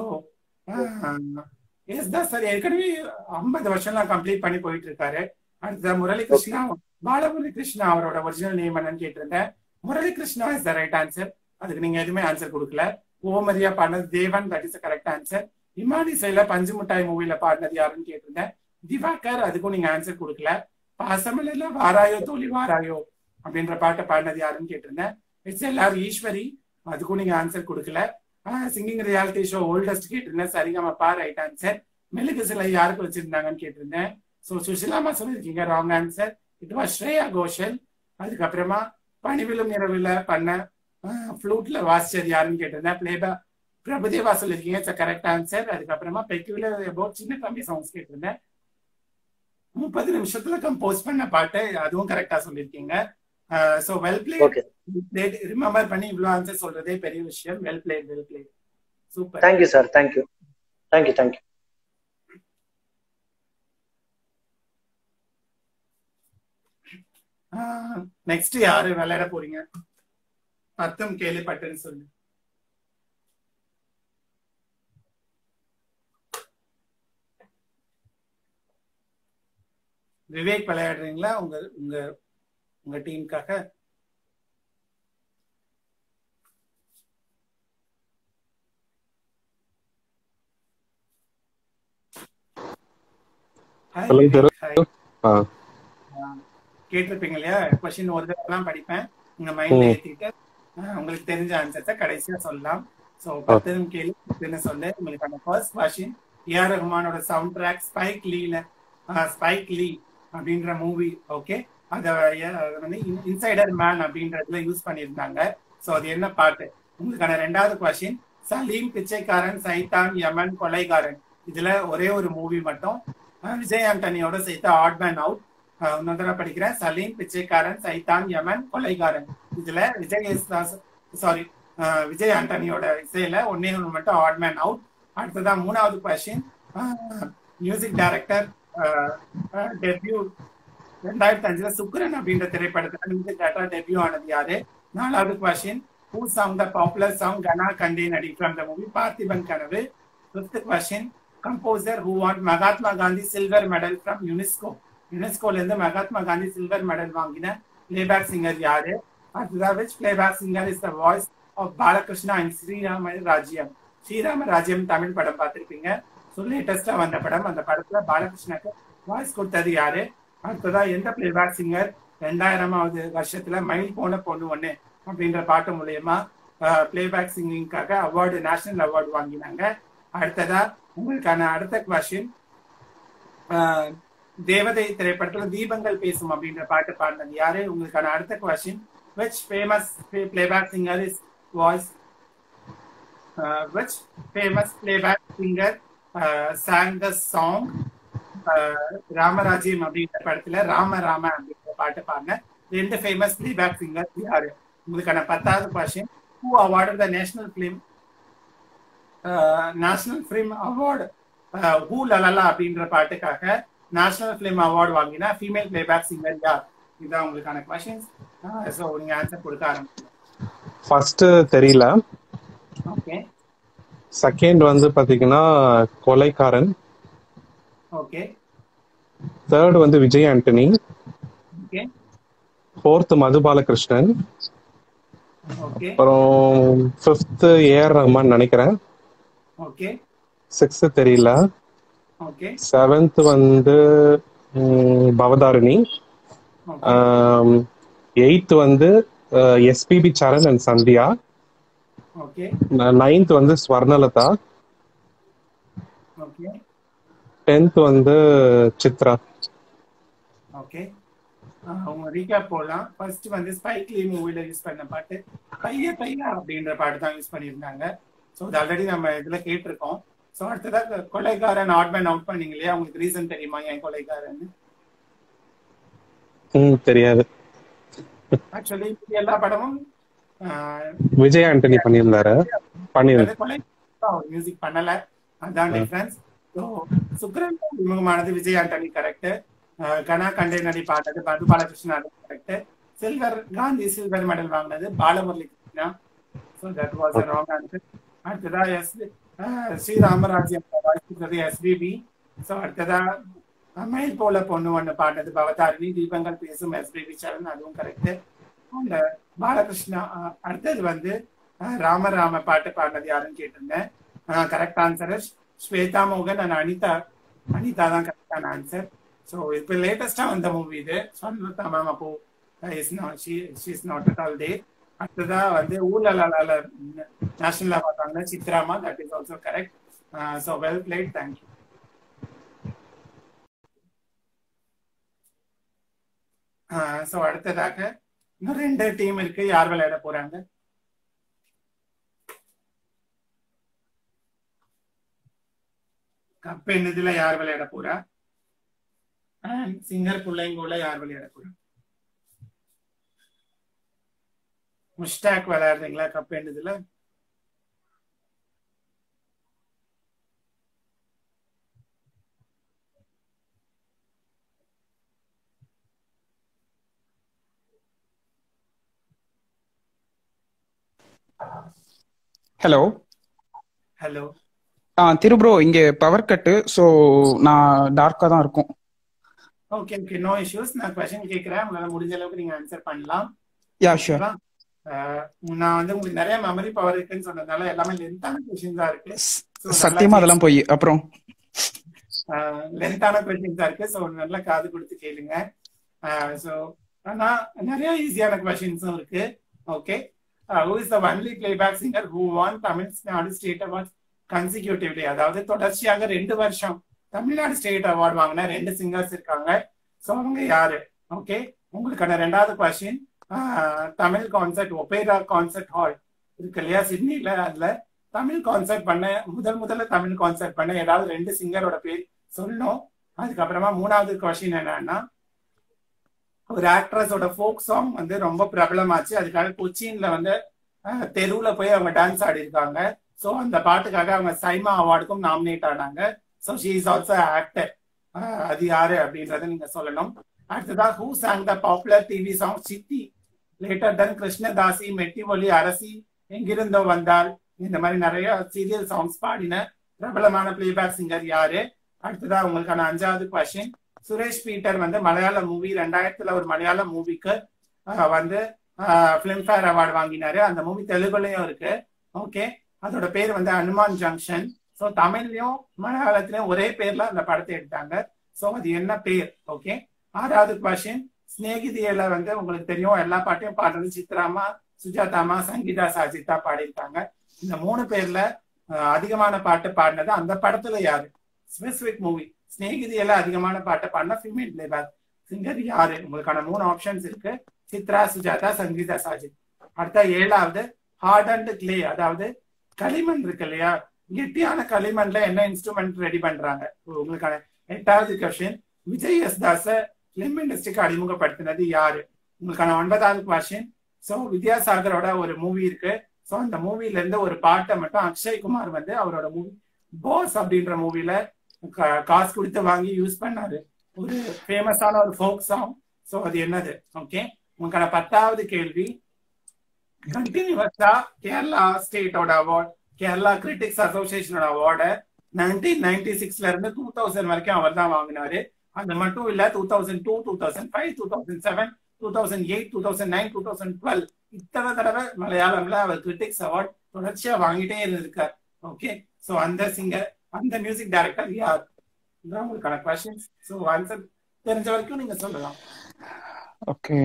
எஸ் தான் சார் ஏற்கனவே ஐம்பது வருஷம்லாம் கம்ப்ளீட் பண்ணி போயிட்டு இருக்காரு அடுத்ததா முரளி கிருஷ்ணா பாலமுரளி கிருஷ்ணா அவரோட ஒரிஜினல் நேம் என்னன்னு கேட்டிருந்தேன் Murali Krishna is the right answer அதுக்கு நீங்க எதுவுமே ஆன்சர் கொடுக்கல ஓமரியா பாடினது Devan that is correct answer இமானி சைல பஞ்சு மிட்டாய் மூவில பாடினது யாருன்னு கேட்டிருந்தேன் திவாகர் அதுக்கும் நீங்க ஆன்சர் கொடுக்கல பாசமலையில வாராயோ தோழி வாராயோ அப்படின்ற பாட்டை பாடினது யாருன்னு கேட்டிருந்தேன் இட்ஸ் எல்லாரும் ஈஸ்வரி அதுக்கும் நீங்க ஆன்சர் கொடுக்கல சிங்கிங் ரியாலிட்டி ஷோ ஓல்டஸ்ட் கேட்டிருந்தேன் சரிகமப்பா ரைட் ஆன்சர் மெழுகு சிலை யாருக்கு வச்சிருந்தாங்கன்னு கேட்டிருந்தேன் ஸோ சுஷிலாமா சொல்லியிருக்கீங்க wrong answer it was Shreya Ghoshal அதுக்கப்புறமா பணிவிலும் இரவுல பண்ண ஃப்ளூட்ல வாசிச்சது யாருன்னு கேட்டிருந்தேன் பிளேபா பிரபுதேவா சொல்லியிருக்கீங்க இட்ஸ் கரெக்ட் ஆன்சர் அதுக்கப்புறமா peculiar about Chinna Thambi songs கேட்டிருந்தேன் முப்பது நிமிஷத்துல கம்போஸ் பண்ண பாட்டு அதுவும் கரெக்டா சொல்லியிருக்கீங்க so well Okay. Played remember பண்ணி இவ்வளவு ஆன்சர் சொல்றதே பெரிய விஷயம் well played well played super thank you sir thank you thank you thank you next யாரு விளையாட போறீங்க அர்த்தம் கேள்விப்பட்டேன்னு சொல்லு விவேக் விளையாடுறீங்களா உங்க உங்க உங்க டீமுக்காக Hi, சொல்லுங்க sir. விவேக். Hi. ஆ. கேட்டிருப்பீங்க இல்லையா கொஸ்டின் ஒரு தடவைலாம் படிப்பேன் உங்க மைண்ட்ல ம். ஏத்திட்டு ஆஹ், உங்களுக்கு தெரிஞ்ச ஆன்சர்ஸை கடைசியா சொல்லலாம் சோ பத்ததும் கேள்வி பத்துன்னு சொல்லு உங்களுக்கான ஃபர்ஸ்ட் கொஸ்டின் ஏஆர் ரஹ்மானோட சவுண்ட் ட்ராக் ஸ்பைக் லீல ஸ்பைக் லீ அப்படின்ற மூவி ஓகே அத அஹ், அது வந்து இன்சைடர் மேன் அப்படின்றதுல யூஸ் பண்ணியிருந்தாங்க சோ அது என்ன பாட்டு உங்களுக்கான ரெண்டாவது கொஸ்டின் சலீம் பிச்சைக்காரன் சைத்தான் யமன் கொலைகாரன் இதுல ஒரே ஒரு மூவி மட்டும் அஹ், விஜய் ஆண்டனியோட சேர்த்து ஆட் மேன் அவுட் இன்னொரு தடவை படிக்கிறேன் சலீம் பிச்சைக்காரன் சைத்தான் யமன் கொலைகாரன் இதுல விஜய் யேசுதாஸ் சாரி விஜய் ஆண்டனியோட இசையில ஒன்னே ஒன்று மட்டும் ஆட் மேன் அவுட் அடுத்ததா மூணாவது கொஸ்டின் மியூசிக் டைரக்டர் டெபியூ ரெண்டாயிரத்தி அஞ்சுல சுக்ரன் அப்படின்ற திரைப்படத்துல மியூசிக் டைரக்டர் டெபியூ ஆனது யாரு நாலாவது question who song the popular song கனா கண்டே நடி from the movie Parthiban Kanavu fifth question composer who won Mahatma Gandhi silver medal from UNESCO யுனெஸ்கோல இருந்து மகாத்மா காந்தி சில்வர் மெடல் வாங்கின பிளேபேக் சிங்கர் யாரு அடுத்ததாக which playback singer is the voice of Balakrishna and Sri Rama Rajyam Sri Rama ராஜ்யம் தமிழ் படம் பார்த்திருப்பீங்க ஸோ லேட்டஸ்டா வந்த படம் அந்த படத்துல பாலகிருஷ்ணாக்கு வாய்ஸ் கொடுத்தது யாரு அடுத்ததா எந்த பிளேபேக் சிங்கர் ரெண்டாயிரமாவது வருஷத்துல மயில் போன பொண்ணு ஒண்ணு அப்படின்ற பாட்டு மூலயமா பிளேபேக் சிங்கிங்காக அவார்டு நேஷனல் அவார்டு வாங்கினாங்க அடுத்ததா உங்களுக்கான அடுத்த கொஸ்டின் தேவதை திரைப்படத்துல தீபங்கள் பேசும் அப்படின்ற பாட்டு பாடினது யாரு உங்களுக்கான அடுத்த question which famous playback singer is voice which famous playback singer song the song Ramarajyam அப்படின்ற படத்துல ராம ராம அப்படின்ற பாட்டு பாடின ரெண்டு ஃபேமஸ் பிளேபேக் சிங்கர் யாரு உங்களுக்கான பத்தாவது question who award the national film national film award who லலலா அப்படின்ற பாட்டுக்காக நேஷனல் ஃபிலிம் அவார்டு வாங்கினா ஃபீமேல் பிளேபேக் சிங்கர் யார் இதுதான் உங்களுக்கான கொஸ்டின்ஸ் ஸோ நீங்க ஆன்சர் கொடுக்க ஆரம்பிங்க ஃபர்ஸ்ட் தெரியல ஓகே செகண்ட் வந்து பாத்தீங்கன்னா கொலைக்காரன் ஓகே தேர்ட் வந்து Vijay Antony okay fourth Madhu Balakrishnan okay அப்புறம் ஃபிஃப்த் ஏஆர் ரஹ்மான் நினைக்கிறேன் ஓகே சிக்ஸ்த் தெரியல ஓகே செவன்த் வந்து ம், பவதாரிணி ஓகே எயித் வந்து SPB Charan and Sandhya okay ninth வந்து ஸ்வர்ணலதா ஓகே டென்த் வந்து சித்ரா ஓகே அவங்க ரீகேப் போடலாம் ஃபர்ஸ்ட் வந்து ஸ்பைக் லீ மூவில யூஸ் பண்ண பாட்டு பைய பைய அப்படின்ற பாட்டு தான் யூஸ் பண்ணியிருந்தாங்க ஸோ இது ஆல்ரெடி நம்ம இதுல கேட்டிருக்கோம் ஸோ அடுத்ததா கொலைகாரன் ஆட்மேன் அவுட் பண்ணீங்க இல்லையா உங்களுக்கு ரீசன் தெரியுமா ஏன் கொலைகாரன் ம் தெரியாது ஆக்சுவலி எல்லா படமும் ஆஹ், விஜய் ஆண்டனி பண்ணியிருந்தாரு பண்ணியிருந்தாரு கொலை மியூசிக் பண்ணல அதான் டிஃபரன்ஸ் ஸோ சுக்ரன் அறிமுகமானது விஜய் ஆண்டனி கரெக்ட் கனா கண்டே நடி பாடினது Madhu Balakrishnan correct silver Gandhi silver medal வாங்கினது Balamurali Krishna so that was wrong answer அடுத்ததா எஸ் ஸ்ரீராமராஜ்யம் வாசிக்கிறது எஸ்பிபி ஸோ அடுத்ததா அஹ், மயில் போல பொண்ணு ஒன்று பாடினது பவதாரிணி தீபங்கள் பேசும் எஸ்பிபி சரண் அதுவும் கரெக்ட் அந்த பாலகிருஷ்ணா அஹ், அடுத்தது வந்து அஹ், ராம ராம பாட்டு பாடினது யாருன்னு கேட்டிருந்தேன் கரெக்ட் ஆன்சர் ஸ்வேதா மோகன் அண்ட் அனிதா அனிதா தான் கரெக்டான ஆன்சர் ஸோ இப்போ லேட்டஸ்டா வந்த மூவி இது சொன்னா மேம் அப்போ is not she is not at all day அடுத்ததா வந்து ஊழலால நேஷனலா பார்த்தாங்க சித்ராமா that is also correct so well played thank you so அடுத்ததாக இன்னும் ரெண்டு டீம் இருக்கு யார் விளையாட போறாங்க கப் என்னதுல யார் விளையாட போறா அண்ட் சிங்கர் பிள்ளைங்கூட யார் விளையாட போறா முஷ்டாக் விளையாடுறீங்களா கப் என்னதுல ஹலோ ஹலோ ஆ திரு ப்ரோ இங்க பவர் கட்டு ஸோ நான் டார்க்கா தான் இருக்கும் ஓகே ஓகே நோ இஷ்யூஸ் நான் கொஸ்டின் கேட்கிறேன் உங்களால முடிஞ்ச அளவுக்கு நீங்க ஆன்சர் பண்ணலாம் யா ஷூர் அஹ், நான் வந்து உங்களுக்கு நிறைய மெமரி பவர் இருக்குன்னு சொன்னதுனால எல்லாமே லென்த்தான கொஸ்டின்ஸா இருக்கு So, நல்லா சத்தியமா அதெல்லாம் போய் அப்புறம் லென்த்தான கொஸ்டின்ஸா இருக்கு ஸோ நல்லா காது கொடுத்து கேளுங்க ஸோ ஆனா நிறைய ஈஸியான கொஸ்டின்ஸும் இருக்கு okay who is the only playback singer who won Tamil Nadu state award consecutively அதாவது தொடர்ச்சியாக ரெண்டு வருஷம் தமிழ்நாடு ஸ்டேட் அவார்டு வாங்கின ரெண்டு சிங்கர்ஸ் இருக்காங்க ஸோ அவங்க யாரு ஓகே உங்களுக்கான ரெண்டாவது question Tamil concert opera concert hall இருக்கு இல்லையா சிட்னில அதுல தமிழ் கான்சர்ட் பண்ண முதல் முதல்ல தமிழ் கான்சர்ட் பண்ண ஏதாவது ரெண்டு சிங்கரோட பேர் சொல்லணும் அதுக்கப்புறமா மூணாவது கொஸ்டின் என்னன்னா ஒரு ஆக்ட்ரஸோட ஃபோக் சாங் வந்து ரொம்ப பிரபலமாச்சு அதுக்காக கொச்சின்ல வந்து அஹ், தெருவுல போய் அவங்க டான்ஸ் ஆடி இருக்காங்க ஸோ அந்த பாட்டுக்காக அவங்க சைமா அவார்டுக்கும் நாமினேட் ஆனாங்க so she is also actor அது யாரு அப்படின்றத நீங்க சொல்லணும் அடுத்ததா who song the popular TV song Chithi later then Krishnadasi Metti Oli அரசி எங்கிருந்தோ வந்தால் இந்த மாதிரி நிறைய சீரியல் சாங்ஸ் பாடின பிரபலமான பிளேபேக் சிங்கர் யாரு அடுத்ததா உங்களுக்கான அஞ்சாவது கொஸ்டின் சுரேஷ் பீட்டர் வந்து மலையாள மூவி ரெண்டாயிரத்துல ஒரு மலையாள மூவிக்கு வந்து பிலிம்ஃபேர் அவார்டு வாங்கினாரு அந்த மூவி தெலுங்குலயும் இருக்கு ஓகே அதோட பேர் வந்து அனுமான் ஜங்ஷன் ஸோ தமிழ்லயும் மலையாளத்திலயும் ஒரே பேர்ல அந்த படத்தை எடுத்தாங்க ஸோ அது என்ன பேர் ஓகே ஆறாவது கொஸ்டின் ஸ்நேகிதியில வந்து உங்களுக்கு தெரியும் எல்லா பாட்டையும் பாடுறது சித்ராமா சுஜாதாமா சங்கீதா சாஜிதா பாடியிருக்காங்க இந்த மூணு பேர்ல அஹ், அதிகமான பாட்டு பாடினது அந்த படத்துல யாரு ஸ்பெசிபிக் மூவி ஸ்நேகிதியில அதிகமான பாட்டு பாடின ஃபீமேல் பிளேபேக் சிங்கர் யாரு உங்களுக்கான மூணு ஆப்ஷன்ஸ் இருக்கு சித்ரா சுஜாதா சங்கீதா சாஜித் அடுத்த ஏழாவது ஹார்ட் அண்ட் கிளே அதாவது களிமண் இருக்கு இல்லையா கெட்டியான களிமண்ல என்ன இன்ஸ்ட்ருமெண்ட் ரெடி பண்றாங்க உங்களுக்கான எட்டாவது question Vijay Yesudas film இண்டஸ்ட்ரிக்கு அறிமுகப்படுத்தினது யாரு உங்களுக்கான ஒன்பதாவது கொஸ்டின் ஸோ வித்யாசாகரோட ஒரு மூவி இருக்கு ஸோ அந்த மூவில இருந்து ஒரு பாட்டை மட்டும் அக்ஷய் குமார் வந்து அவரோட மூவி பாஸ் அப்படின்ற மூவில காசு கொடுத்து வாங்கி யூஸ் பண்ணாரு ஒரு ஃபேமஸான ஒரு ஃபோக் சாங் ஸோ அது என்னது ஓகே உங்களுக்கான பத்தாவது கேள்வி கண்டினியூஸா கேரளா ஸ்டேட்டோட அவார்ட் கேரளா கிரிட்டிக்ஸ் அசோசியேஷனோட அவார்டை நைன்டீன் நைன்டி சிக்ஸ்ல இருந்து டூ தௌசண்ட் வரைக்கும் அவர் தான் வாங்கினாரு அது மட்டும் இல்ல two thousand two two thousand five two thousand seven two thousand eight two thousand nine two thousand twelve இத்தனை தடவை மலையாளம்ல அவர் கிரிட்டிக்ஸ் அவார்ட் தொடர்ச்சியா வாங்கிட்டே இருந்திருக்கார் ஓகே ஸோ அந்த சிங்கர் அந்த மியூசிக் டைரக்டர் யார் இதான் உங்களுக்கான கொஸ்டின்ஸ் ஸோ ஆன்சர் தெரிஞ்ச வரைக்கும் நீங்க சொல்லலாம் okay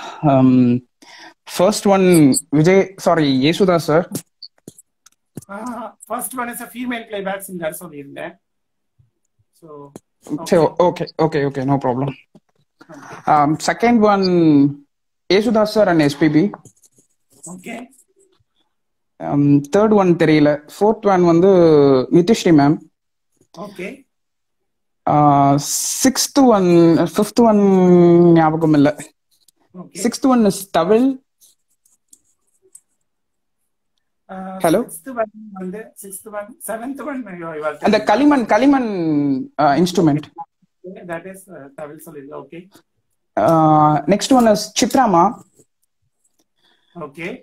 first one Vijay sorry Yesudas sir first one is a female playback singer சொல்லியிருந்தேன் ஸோ சரி okay okay okay no problem second one Yesudas sir and SPB okay third one தெரியல ஃபோர்த் ஒன் வந்து Nithyasree ma'am okay sixth one fifth one ஞாபகம் இல்லை okay sixth one is Tamil Hello? Sixth one வந்து sixth one seventh one அந்த களிமண் களிமண் instrument that is Tamil சொல்லிடுங்க okay next one is சித்ராமா okay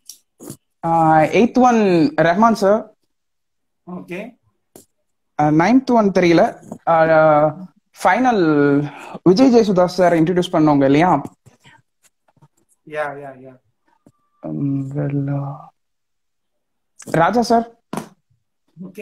eighth one Rahman sir okay ninth one தெரியல final Vijay Yesudas sir introduce பண்ணவங்க இல்லையா yeah yeah yeah Um, well, uh, Raja sir okay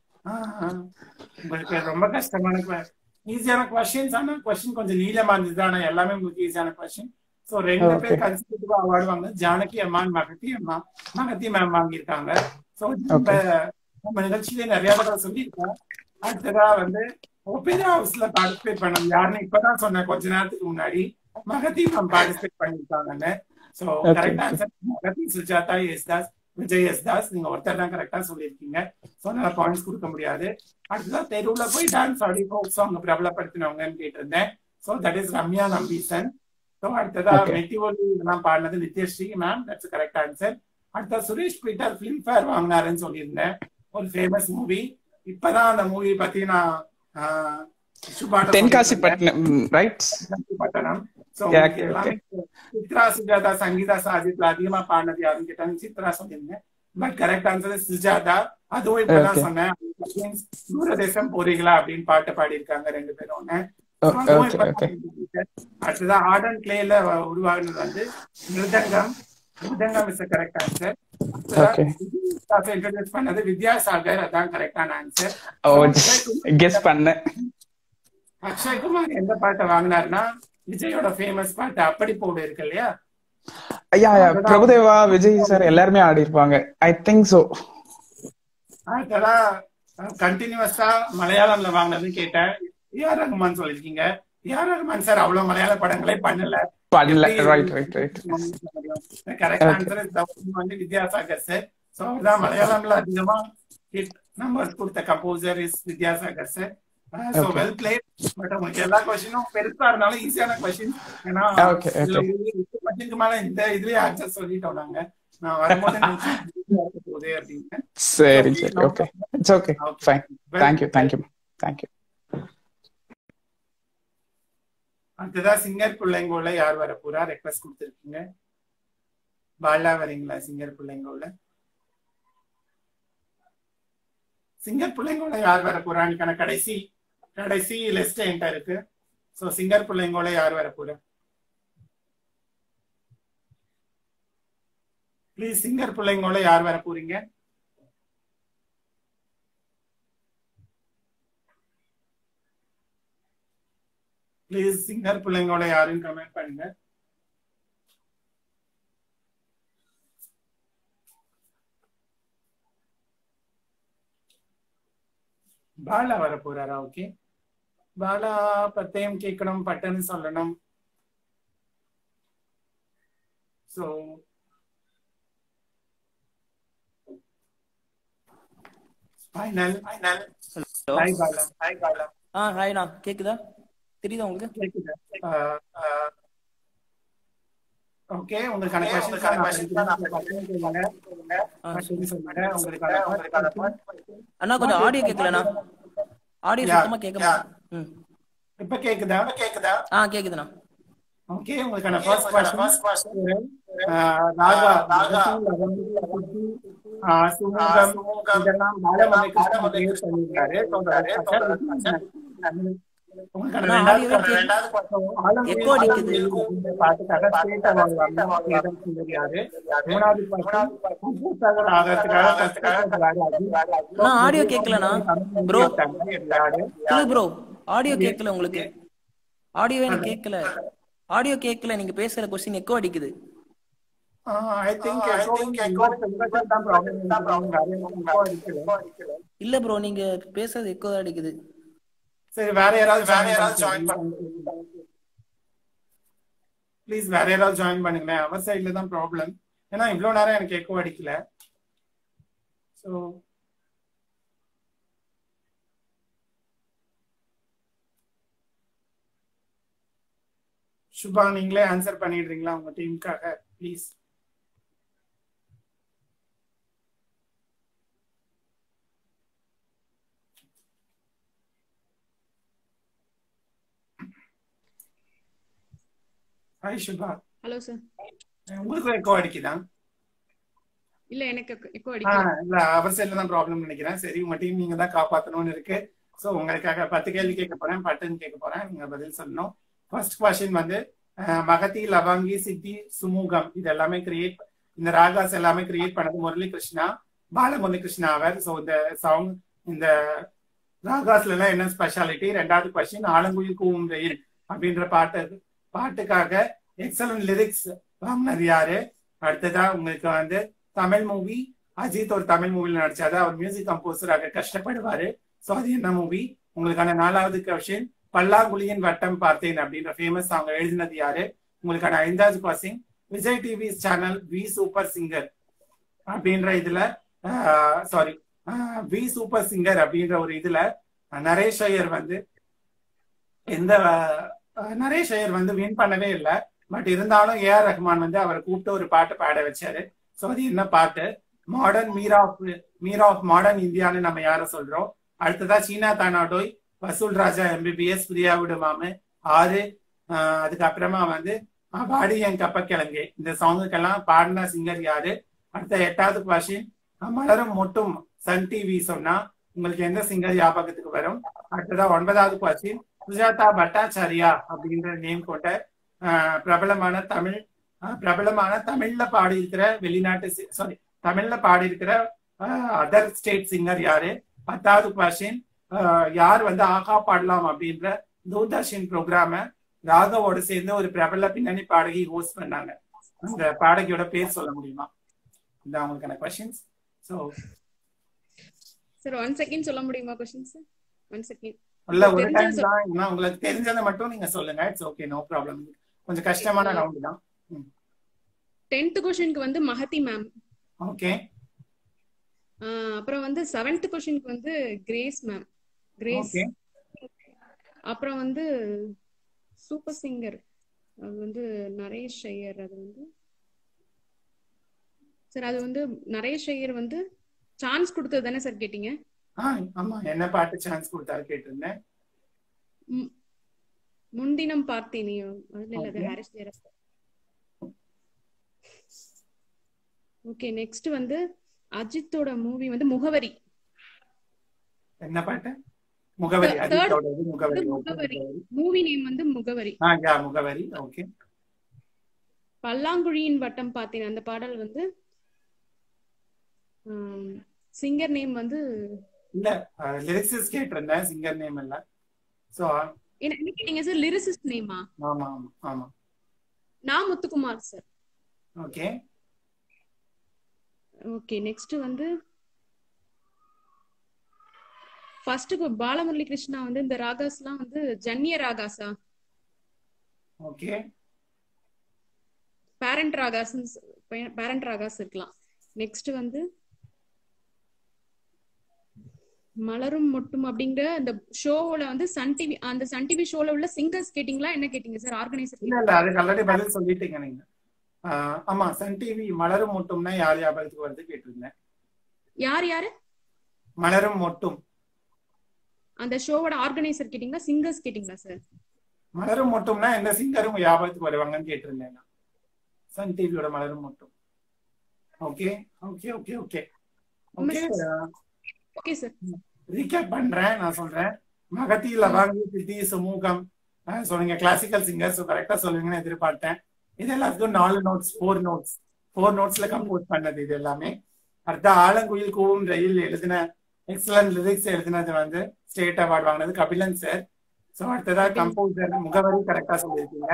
உங்களுக்கு ரொம்ப கஷ்டமான ஈஸியான கொஸ்டின்ஸ் ஆனா கொஸ்டின் கொஞ்சம் நீளமா இருந்தது ஆனா எல்லாமே உங்களுக்கு ஈஸியான கொஸ்டின் சோ ரெண்டு Okay. பேர் கன்சிடேட்டிவா அவார்டு வாங்க ஜானகி அம்மான் மகதி அம்மா மகதி மேம் வாங்கியிருக்காங்க சோ நம்ம Okay. நம்ம நிகழ்ச்சியில நிறைய தடவை சொல்லியிருக்கோம் அடுத்ததா வந்து ஒபேரா ஹவுஸ்ல பார்ட்டிசிபேட் பண்ணோம் யாருன்னு இப்பதான் சொன்னேன் கொஞ்ச நேரத்துக்கு முன்னாடி மகதி மேம் பார்ட்டிசிபேட் பண்ணியிருக்காங்கன்னு so Okay. Correct answer Mahathi Sujatha Yesudas Vijay Yesudas நீங்க ஒருத்தர் தான் கரெக்டா சொல்லியிருக்கீங்க ஸோ நல்லா பாயிண்ட்ஸ் கொடுக்க முடியாது அடுத்ததா தெருவுல போய் டான்ஸ் ஆடி ஃபோக் சாங் பிரபலப்படுத்தினவங்கன்னு கேட்டிருந்தேன் so that is Ramya Nambeesan so அடுத்ததா Okay. மெட்டி ஒலி இதெல்லாம் பாடினது Nithyasree ma'am that's correct answer அடுத்த சுரேஷ் பீட்டர் ஃபிலிம் ஃபேர் வாங்கினாருன்னு சொல்லியிருந்தேன் ஒரு ஃபேமஸ் மூவி இப்பதான் அந்த மூவி பத்தி நான் ஆஹ், சுபாட்ட தென்காசி சொல்லியிருந்தேன். பட்டினம் ரைட் பட்டணம் சோ Yeah, உங்களுக்கு okay, எல்லாமே சித்ரா சுஜாதா சங்கீதா சாஜித்ல அதிகமா பாடினது யாருன்னு கேட்டாங்க சித்ரா சொல்லியிருந்தேன் பட் கரெக்ட் ஆன்சர் சுஜாதா அதுவும் இப்பதான் Okay. சொன்னேன் Means தூரதேசம் போறீங்களா அப்படின்னு பாட்டு பாடியிருக்காங்க ரெண்டு பேரும் ஒண்ணு. So Okay, அதுவும் okay, இப்பதான் okay. சொல்லியிருக்கேன். அடுத்ததான் ஆர்டன் கிளேல உருவாகுனது வந்து mridangam mridangam is correct answer Okay. Introduce பண்ணது வித்யாசாகர் அதான் கரெக்டான ஆன்சர் ஓ கெஸ் பண்ணேன் அக்ஷய் குமார் எந்த பாட்டை வாங்கினாருன்னா விஜயோட ஃபேமஸ் பாட்டு அப்படி போடு இருக்கு இல்லையா ஐயா ஐயா பிரபுதேவா விஜய் சார் எல்லாருமே ஆடி இருப்பாங்க ஐ திங்க் சோ அதெல்லாம் கண்டினியூஸா மலையாளம்ல வாங்கினதுன்னு கேட்டேன் ஏஆர் ரகுமான் சொல்லிருக்கீங்க ஏஆர் ரகுமான் சார் அவ்வளவு மலையாள படங்களே பண்ணல பண்ணல right right right correct Okay. Answer வந்து வித்யாசாகர் சார் சோ அவர்தான் மலையாளம்ல அதிகமா ஹிட் நம்பர் கொடுத்த composer is Vidyasagar sir so Okay. Well played but உங்களுக்கு எல்லா கொஸ்டினும் பெருசா இருந்தாலும் ஈஸியான கொஸ்டின் ஏன்னா Okay, okay. இதுல ஒரு எட்டு கொஸ்டினுக்கு மேல இந்த இதுலயே ஆன்சர் சொல்லிட்டோம் நாங்க நான் வரும்போது நினைச்சேன் easy ஆ இருக்க போகுது அப்படின்னு சரி சரி okay it's okay fine thank you thank you thank you அடுத்ததா சிங்கர் பிள்ளைங்கோல யார் வர போறா ரெக்வஸ்ட் கொடுத்துருக்கீங்க பாலா வரீங்களா சிங்கர் பிள்ளைங்கோல சிங்கர் பிள்ளைங்கோல யார் வர போறான்னு கடைசி கடைசி லிஸ்ட் என்கிட்ட இருக்கு சோ சிங்கர் பிள்ளைங்கோல யார் வர போறா ப்ளீஸ் சிங்கர் பிள்ளைங்கோல யார் வர போறீங்க ப்ளீஸ் சிங்கர் பிள்ளைங்களோட யாரும் கமெண்ட் பண்ணுங்க பாலா வர போறாரா ஓகே பாலா பத்தயம் கேட்கணும் பட்டன் சொல்லணும் so final final hi Bala hi Bala ஆ ஹாய்ண்ணா கேக்குதா தெரியுதா உங்களுக்கு கேக்குது ஓகே உங்களுக்கான அண்ணா கொஞ்சம் ஆடியோ கேட்கலண்ணா ஆடியோ Yeah, சுத்தமா கேட்க மாட்டேன் ம் இப்ப கேக்குதா கேக்குதா ஆ கேக்குதுண்ணா ஓகே உங்களுக்கான ஃபர்ஸ்ட் क्वेश्चन ராகா ராகா சுமுகம் இதெல்லாம் பாலமலை கிருஷ்ணன் கிரியேட் பண்ணிருக்காரு உங்களுக்கான அண்ணா, ரெண்டாவது audio வே question. ஆலங்குடி Echo அடிக்குது. இந்த பாட்டுக்காக ஸ்டேட் அவார்டு வாங்கின வேதம் சுந்தரியாரு மூணாவது question, உப்புசாகர் ஆகிறதுக்காக கஷ்டப்பட்டு ராஜாஜி. அண்ணா ஆடியோ கேட்கலண்ணா ப்ரோ யாரு இல்ல ப்ரோ ஆடியோ கேட்கல உங்களுக்கு ஆடியோவே எனக்கு கேட்கல ஆடியோ கேட்கல நீங்க பேசுற கொஸ்டின் எக்கோ அடிக்குது ஐ திங்க் ஐ திங்க் தான் ப்ராப்ளம் இல்ல ப்ரோ நீங்க பேசுறது எக்கோ தான் அடிக்குது சரி வேற யாராவது வேற யாராவது ஜாயின் ப்ளீஸ் வேற யாராவது ஜாயின் பண்ணுங்களேன் அவர் சைட்ல தான் ப்ராப்ளம் ஏன்னா இவ்வளவு நேரம் எனக்கு எக்கோ அடிக்கல ஸோ சுபா நீங்களே ஆன்சர் பண்ணிடுறீங்களா உங்க டீமுக்காக please hi Subha hello sir உங்களுக்கும் எக்கோ அடிக்குதா இல்ல எனக்கு எக்கோ ஆ, அடிக்கல இல்ல அவர் சைட்ல தான் ப்ராப்ளம் நினைக்கிறேன் சரி உங்க டீம் நீங்க தான் காப்பாத்தணும்னு இருக்கு சோ உங்களுக்காக பத்து கேள்வி கேட்க போறேன் பட்டுன்னு கேட்க போறேன் நீங்க பதில் சொல்லணும் ஃபர்ஸ்ட் கொஸ்டின் வந்து அஹ், மகதி லவங்கி சித்தி சுமூகம் இது எல்லாமே கிரியேட் இந்த ராகாஸ் எல்லாமே கிரியேட் பண்ணது முரளி கிருஷ்ணா பாலமுரளி கிருஷ்ணா அவர் சோ இந்த சாங் இந்த ராகாஸ்ல எல்லாம் என்ன ஸ்பெஷாலிட்டி ரெண்டாவது கொஸ்டின் ஆலங்குயில் கூவும் வெயில் அப்படின்ற பாட்டு பாட்டுக்காக எக்ஸலன்ட் லிரிக்ஸ் வாங்கினது யாரு அடுத்ததா உங்களுக்கு வந்து தமிழ் மூவி அஜித் ஒரு தமிழ் மூவில நடிச்சாரு அவர் மியூசிக் கம்போசராக கஷ்டப்படுவாரு சோ அது என்ன மூவி உங்களுக்கான நாலாவது கொஸ்டின் பல்லாங்குழியின் வட்டம் பார்த்தேன் அப்படின்ற ஃபேமஸ் சாங் எழுதினது யாரு உங்களுக்கான ஐந்தாவது கொஸ்டின் விஜய் டிவி சேனல் வி சூப்பர் சிங்கர் அப்படின்ற இதுல சாரி வி சூப்பர் சிங்கர் அப்படின்ற ஒரு இதுல அஹ், நரேஷ் ஐயர் வந்து எந்த அஹ், நரேஷ் ஐயர் வந்து வின் பண்ணவே இல்லை பட் இருந்தாலும் ஏஆர் ரஹ்மான் வந்து அவரை கூப்பிட்டு ஒரு பாட்டு பாட வச்சாரு சோ அது என்ன பாட்டு modern Meera of Meera of modern இந்தியான்னு நம்ம யார சொல்றோம் அடுத்ததா சீனா தானாடோய் வசூல் ராஜா எம்பிபிஎஸ் பிரியா விடுமாமு ஆறு ஆஹ் அதுக்கப்புறமா வந்து ஆஹ் வாடி என் கப்பக்கிழங்கு இந்த சாங்குக்கெல்லாம் பாடின சிங்கர் யாரு அடுத்த எட்டாவது கொஸ்டின் மலரும் மொட்டும் சன் டிவி சொன்னா உங்களுக்கு எந்த சிங்கர் ஞாபகத்துக்கு வரும் அடுத்ததா ஒன்பதாவது கொஸ்டின் சுஜாதா பட்டாச்சாரியா அப்படின்ற நேம் கொண்ட ஆஹ் பிரபலமான தமிழ் ஆஹ் பிரபலமான தமிழ்ல பாடியிருக்கிற வெளிநாட்டு சாரி தமிழ்ல பாடியிருக்கிற அதர் ஸ்டேட் சிங்கர் யாரு பத்தாவது கொஸ்டின் யார் வந்து ஆகா பாடலாம் அப்படின்ற தூர்தர்ஷன் ப்ரோக்ராம ராகவோட சேர்ந்து ஒரு பிரபல பின்னணி பாடகி ஹோஸ்ட் பண்ணாங்க அந்த பாடகியோட பேர் சொல்ல முடியுமா இந்த அவங்களுக்கான questions so sir one second சொல்ல முடியுமா கொஸ்டின் சார் ஒன் செகண்ட் இல்ல ஒரு தெரிஞ்சது டைம் சொல்- தான் ஏன்னா உங்களுக்கு தெரிஞ்சதை மட்டும் நீங்க சொல்லுங்க இட்ஸ் ஓகே நோ ப்ராப்ளம் கொஞ்சம் கஷ்டமான ரவுண்ட் தான் டென்த் கொஸ்டினுக்கு வந்து மஹதி மேம் ஓகே அப்புறம் வந்து செவன்த் கொஸ்டினுக்கு வந்து கிரேஸ் மேம் கிரேஸ் ஓகே அப்புறம் வந்து சூப்பர் சிங்கர் அது வந்து நரேஷ் ஐயர் அது வந்து சார் அது வந்து நரேஷ் ஐயர் வந்து சான்ஸ் கொடுத்தது தானே சார் கேட்டீங்க ஆ ஆமா என்ன பாட்டு சான்ஸ் கொடுத்தாரு கேட்டிருந்தேன் ம், முன்தினம் பார்த்தேனியோ அதுல இல்ல அது Okay. Harris Jayaraj okay next வந்து அஜித்தோட மூவி வந்து முகவரி என்ன பாட்டு முகவரி Third- அஜித்தோட இது முகவரி வந்து okay, முகவரி முகவரி. மூவி நேம் வந்து முகவரி ஆ யா முகவரி ஓகே பல்லாங்குழியின் வட்டம் பார்த்தேன் அந்த பாடல் வந்து சிங்கர் நேம் வந்து இல்ல லிரிக்ஸஸ் கேட்டிருந்தேன் சிங்கர் நேம் இல்ல சோ என்ன என்ன கேட்டீங்க சார் லிரிசிஸ்ட் நேமா ஆமா ஆமா ஆமா நான் Muthukumar sir okay okay next வந்து ஃபர்ஸ்ட் பாலமுரளி கிருஷ்ணா வந்து இந்த ராகாஸ்லாம் வந்து ஜன்னிய ராகாஸா okay parent ragas parent ragas இருக்கலாம் நெக்ஸ்ட் வந்து மலரும் மொட்டும் அப்படிங்கிற அந்த ஷோல வந்து சன் டிவி அந்த சன் டிவி ஷோல உள்ள சிங்கர்ஸ் கேட்டிங்களா என்ன கேட்டீங்க சார் ஆர்கனைசர் இல்ல இல்ல அதுக்கு ஆல்ரெடி பதில் சொல்லிட்டீங்க நீங்க ஆஹ் ஆமா சன் டிவி மலரும் மொட்டும்னா யார் ஞாபகத்துக்கு வருது கேட்டிருந்தேன் யார் யாரு மலரும் மொட்டும் அந்த ஷோவோட ஆர்கனைசர் கேட்டிங்களா சிங்கர்ஸ் கேட்டிங்களா சார் மலரும் மொட்டும்னா எந்த சிங்கரும் ஞாபகத்துக்கு வருவாங்கன்னு கேட்டிருந்தேன் நான். சன் டிவியோட Malarum Mottum okay okay okay okay okay okay sir recap பண்றேன் நான் சொல்றேன் மகதி லவாங்கி சித்தி சுமூகம் ஸோ நீங்க கிளாசிக்கல் சிங்கர்ஸ் கரெக்டா சொல்லுவீங்கன்னு எதிர்பார்த்தேன் இது எல்லாத்துக்கும் நாலு நோட்ஸ் ஃபோர் நோட்ஸ் ஃபோர் நோட்ஸ்ல கம்போஸ் பண்ணது இது எல்லாமே அடுத்த ஆலங்குயில் கூவும் ரயில் எழுதின எக்ஸலன்ட் லிரிக்ஸ் எழுதினது வந்து ஸ்டேட் அவார்டு வாங்கினது கபிலன் சார் ஸோ அடுத்ததா கம்போசர் முகவரி கரெக்டா சொல்லியிருக்கீங்க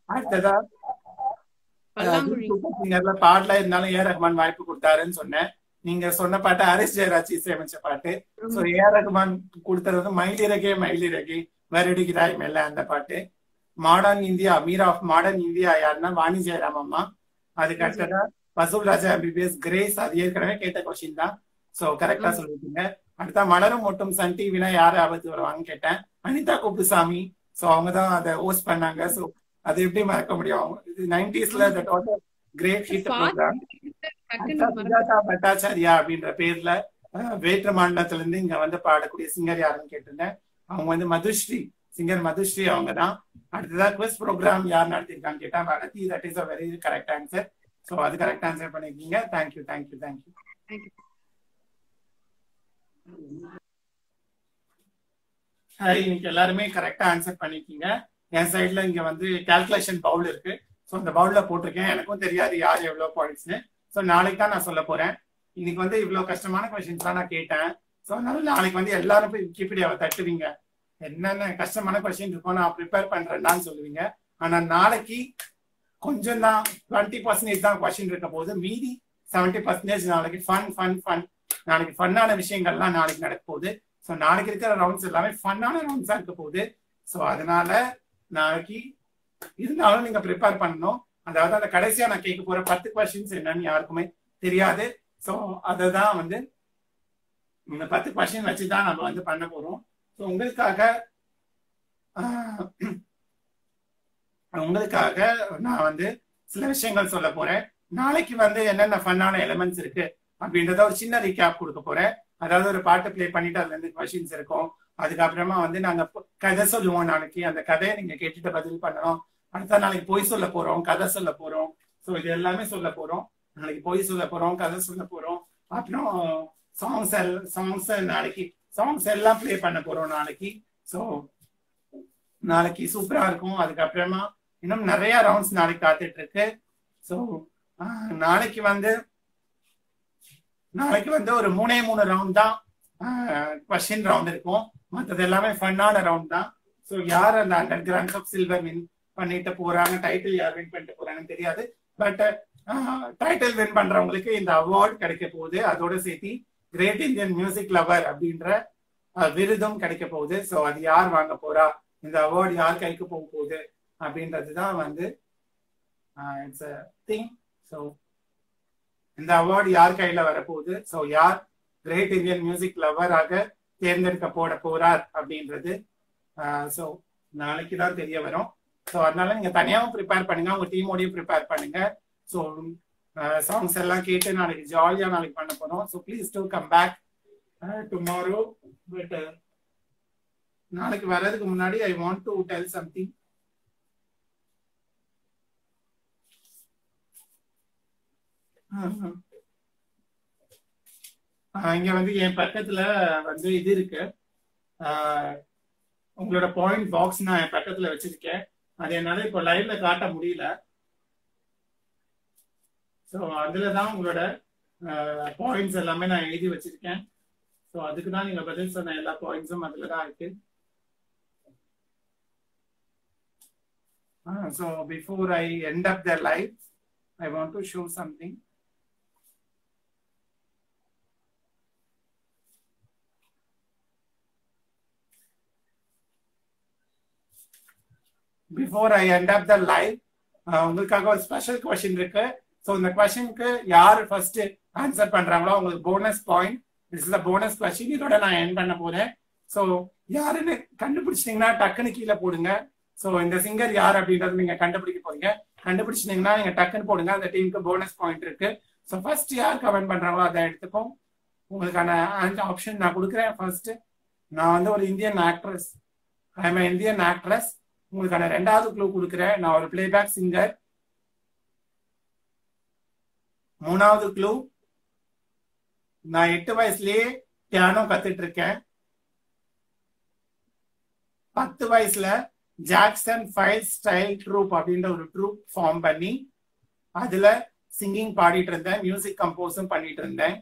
அடுத்ததா பல்லாங்குழி சிங்கர்ல பாடல இருந்தாலும் ஏ ரஹ்மான் வாய்ப்பு கொடுத்தாருன்னு சொன்னேன் நீங்க சொன்ன பாட்டு ஹரிஸ் ஜெயராஜ் இசையமைச்ச பாட்டு சோ ஏஆர் ரகுமான் கொடுத்தது வந்து மயிலிறகே மயிலிறகே வருடுகிறாய் மெல்ல அந்த பாட்டு modern India Meera of modern India யாருன்னா வாணி ஜெயராம் அம்மா அதுக்கு அடுத்ததா வசூல் ராஜா எம்பிபிஎஸ் கிரேஸ் அது ஏற்கனவே கேட்ட கொஸ்டின் தான் சோ கரெக்டா சொல்லிருக்கீங்க அடுத்தா மலரும் மட்டும் சன் டிவினா யாரு ஆபத்து வருவாங்கன்னு கேட்டேன் அனிதா குப்புசாமி சோ அவங்க தான் அதை ஹோஸ்ட் பண்ணாங்க சோ அது எப்படி மறக்க முடியும் இது நைன்டிஸ்ல that was great hit program Sujatha Bhattacharya அப்படின்ற பேர்ல அஹ், வேற்று மாநிலத்துல இருந்து இங்க வந்து பாடக்கூடிய சிங்கர் யாருன்னு கேட்டிருந்தேன் அவங்க வந்து மதுஸ்ரீ சிங்கர் மதுஸ்ரீ அவங்க தான் அடுத்ததா குவிஸ் ப்ரோக்ராம் யார் நடத்திருக்கான்னு கேட்டா Bharathi that is a very correct answer so அது கரெக்ட் ஆன்சர் பண்ணிருக்கீங்க தேங்க்யூ தேங்க்யூ தேங்க்யூ ஹாய் இன்னைக்கு எல்லாருமே கரெக்டா ஆன்சர் பண்ணிருக்கீங்க என் சைடுல இங்க வந்து கால்குலேஷன் பவுல் இருக்கு ஸோ அந்த பவுல்ல போட்டிருக்கேன் எனக்கும் தெரியாது யார் எவ்வளவு பாயிண்ட்ஸ்னு ஸோ நாளைக்கு தான் நான் சொல்ல போறேன் இன்னைக்கு வந்து இவ்வளவு கஷ்டமான கொஸ்டின்ஸ் தான் நான் கேட்டேன் ஸோ அதனால நாளைக்கு வந்து எல்லாரும் போய் விக்கிபீடியாவை தட்டுவீங்க என்னென்ன கஷ்டமான கொஸ்டின் இருக்கும் நான் ப்ரிப்பேர் பண்றேன்டான்னு சொல்லுவீங்க ஆனா நாளைக்கு கொஞ்சம் தான் டுவெண்ட்டி பர்சன்டேஜ் தான் கொஸ்டின் இருக்க போது மீதி செவன்டி பர்சன்டேஜ் நாளைக்கு ஃபன் ஃபன் ஃபன் நாளைக்கு ஃபன்னான விஷயங்கள்லாம் நாளைக்கு நடக்க போகுது ஸோ நாளைக்கு இருக்கிற ரவுண்ட்ஸ் எல்லாமே ஃபன்னான ரவுண்ட்ஸா இருக்க போகுது ஸோ அதனால நாளைக்கு இருந்தாலும் நீங்க ப்ரிப்பேர் பண்ணணும் அதாவது அந்த கடைசியா நான் கேட்க போற பத்து கொஸ்டின்ஸ் என்னன்னு யாருக்குமே தெரியாது ஸோ அதை தான் வந்து இந்த பத்து கொஸ்டின் வச்சு தான் நம்ம வந்து பண்ண போறோம் ஸோ உங்களுக்காக ஆஹ், உங்களுக்காக நான் வந்து சில விஷயங்கள் சொல்ல போறேன் நாளைக்கு வந்து என்னென்ன ஃபன்னான எலிமெண்ட்ஸ் இருக்கு அப்படின்றத ஒரு சின்ன ரீகேப் கொடுக்க போறேன் அதாவது ஒரு பாட்டு ப்ளே பண்ணிட்டு அதுல இருந்து கொஸ்டின்ஸ் இருக்கும் அதுக்கப்புறமா வந்து நாங்க ப- கதை சொல்லுவோம் நாளைக்கு அந்த கதையை நீங்க கேட்டுட்டு பதில் பண்ணணும் அடுத்த நாளைக்கு பொய் சொல்ல போறோம் கதை சொல்ல போறோம் ஸோ இது எல்லாமே சொல்ல போறோம் நாளைக்கு பொய் சொல்ல போறோம் கதை சொல்ல போறோம் அப்புறம் சாங்ஸ் சாங்ஸ் நாளைக்கு சாங்ஸ் எல்லாம் ப்ளே பண்ண போறோம் நாளைக்கு ஸோ நாளைக்கு சூப்பரா இருக்கும் அதுக்கப்புறமா இன்னும் நிறைய ரவுண்ட்ஸ் நாளைக்கு காத்துட்டு இருக்கு ஸோ நாளைக்கு வந்து நாளைக்கு வந்து ஒரு மூணே மூணு ரவுண்ட் தான் கொஸ்டின் ரவுண்ட் இருக்கும் மற்றது எல்லாமே ஃபன்னான ரவுண்ட் தான் ஸோ யார் அந்த hundred grams of silver win பண்ணிட்டு போறாங்க டைட்டில் யார் வின் பண்ணிட்டு போறாங்கன்னு தெரியாது பட் டைட்டில் வின் பண்றவங்களுக்கு இந்த அவார்ட் கிடைக்க போகுது அதோட சேர்த்து கிரேட் இந்தியன் மியூசிக் லவர் அப்படின்ற அஹ், விருதும் கிடைக்க போகுது ஸோ அது யார் வாங்க போறா இந்த அவார்டு யார் கைக்கு போக போகுது அப்படின்றது தான் வந்து இட்ஸ் திங் ஸோ இந்த அவார்டு யார் கையில வரப்போகுது ஸோ யார் கிரேட் இந்தியன் மியூசிக் லவராக தேர்ந்தெடுக்க போட போறார் அப்படின்றது ஸோ நாளைக்கு தான் தெரிய வரும் ஸோ அதனால நீங்க தனியாகவும் ப்ரிப்பேர் பண்ணுங்க உங்க டீமோடையும் ப்ரிப்பேர் பண்ணுங்க ஸோ சாங்ஸ் எல்லாம் கேட்டு நாளைக்கு ஜாலியா நாளைக்கு பண்ண போறோம் so please to come back tomorrow but நாளைக்கு வர்றதுக்கு முன்னாடி I want to tell something இங்க வந்து என் பக்கத்துல வந்து இது இருக்கு ஆஹ் உங்களோட பாயிண்ட் பாக்ஸ் நான் என் பக்கத்துல வச்சிருக்கேன் அது என்னால இப்போ லைவ்ல காட்ட முடியல ஸோ அதுல தான் உங்களோட பாயிண்ட்ஸ் எல்லாமே நான் எழுதி வச்சிருக்கேன் ஸோ அதுக்கு தான் நீங்க பதில் சொன்ன எல்லா பாயிண்ட்ஸும் அதுல தான் இருக்கு so before I end up the live I want to show something before I end up the live உங்களுக்காக ஒரு ஸ்பெஷல் கொஸ்டின் இருக்கு ஸோ இந்த கொஸ்டினுக்கு யார் ஃபர்ஸ்ட் ஆன்சர் பண்றாங்களோ உங்களுக்கு bonus point this is bonus question இதோட நான் என் பண்ண போறேன் ஸோ யாருன்னு கண்டுபிடிச்சிட்டீங்கன்னா டக்குன்னு கீழே போடுங்க ஸோ இந்த சிங்கர் யார் அப்படின்றது நீங்க கண்டுபிடிக்க போறீங்க கண்டுபிடிச்சிட்டீங்கன்னா நீங்க டக்குன்னு போடுங்க அந்த டீமுக்கு போனஸ் பாயிண்ட் இருக்கு ஸோ ஃபர்ஸ்ட் யார் கமெண்ட் பண்றாங்களோ அதை எடுத்துக்கும் உங்களுக்கான ஆப்ஷன் நான் கொடுக்குறேன் ஃபர்ஸ்ட் நான் வந்து ஒரு Indian actress I am Indian actress உங்களுக்கான ரெண்டாவது க்ளூ கொடுக்குறேன் நான் ஒரு பிளேபேக் சிங்கர் மூணாவது க்ளூ நான் எட்டு வயசுலயே பியானோ கத்துட்டு இருக்கேன் பத்து வயசுல ஜாக்சன் ஃபைவ் ஸ்டைல் ட்ரூப் அப்படின்ற ஒரு ட்ரூப் ஃபார்ம் பண்ணி அதுல சிங்கிங் பாடிட்டு இருந்தேன் மியூசிக் கம்போஸும் பண்ணிட்டு இருந்தேன்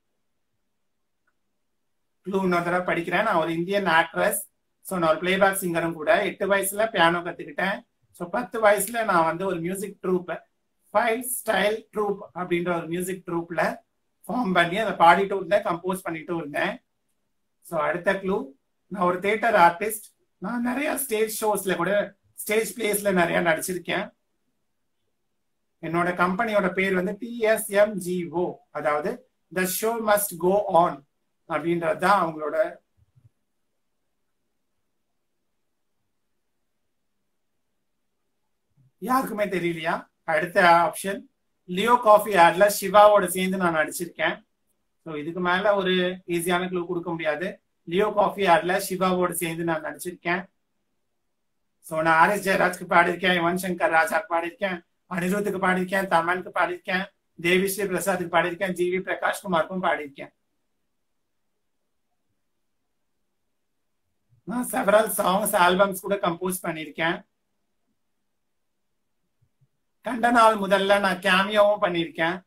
க்ளூ இன்னொரு தடவை படிக்கிறேன் நான் ஒரு இந்தியன் ஆக்ட்ரஸ் ஸோ நான் ஒரு பிளேபேக் சிங்கரும் கூட எட்டு வயசுல பியானோ கத்துக்கிட்டேன் ஸோ பத்து வயசுல நான் வந்து ஒரு music troupe five style troupe அப்படின்ற ஒரு மியூசிக் ட்ரூப்ல ஃபார்ம் பண்ணி அதை பாடிட்டும் இருந்தேன் கம்போஸ் பண்ணிட்டும் இருந்தேன் ஸோ அடுத்த க்ளூ நான் ஒரு தேட்டர் ஆர்டிஸ்ட் நான் நிறைய ஸ்டேஜ் ஷோஸ்ல கூட ஸ்டேஜ் பிளேஸ்ல நிறைய நடிச்சிருக்கேன் என்னோட கம்பெனியோட பேர் வந்து டிஎஸ்எம்ஜிஓ அதாவது the show must go on அப்படின்றது தான் அவங்களோட யாருக்குமே தெரியலையா அடுத்த ஆப்ஷன் லியோ காஃபி ஆட்ல சிவாவோட சேர்ந்து நான் நடிச்சிருக்கேன் ஸோ இதுக்கு மேல ஒரு ஈஸியான க்ளூ கொடுக்க முடியாது லியோ காஃபி ஆட்ல சிவாவோட சேர்ந்து நான் நடிச்சிருக்கேன் ஸோ நான் ஆர் எஸ் ஜெயராஜ்க்கு பாடியிருக்கேன் யுவன் சங்கர் ராஜாக்கு பாடியிருக்கேன் அனிருத்துக்கு பாடியிருக்கேன் தமனுக்கு பாடியிருக்கேன் தேவிஸ்ரீ பிரசாத்துக்கு பாடியிருக்கேன் ஜி வி பிரகாஷ் குமாருக்கும் பாடியிருக்கேன் நான் செவரல் சாங்ஸ் ஆல்பம்ஸ் கூட கம்போஸ் பண்ணியிருக்கேன் கண்ட நாள் முதல்ல நான் கேமியோவும் பண்ணியிருக்கேன்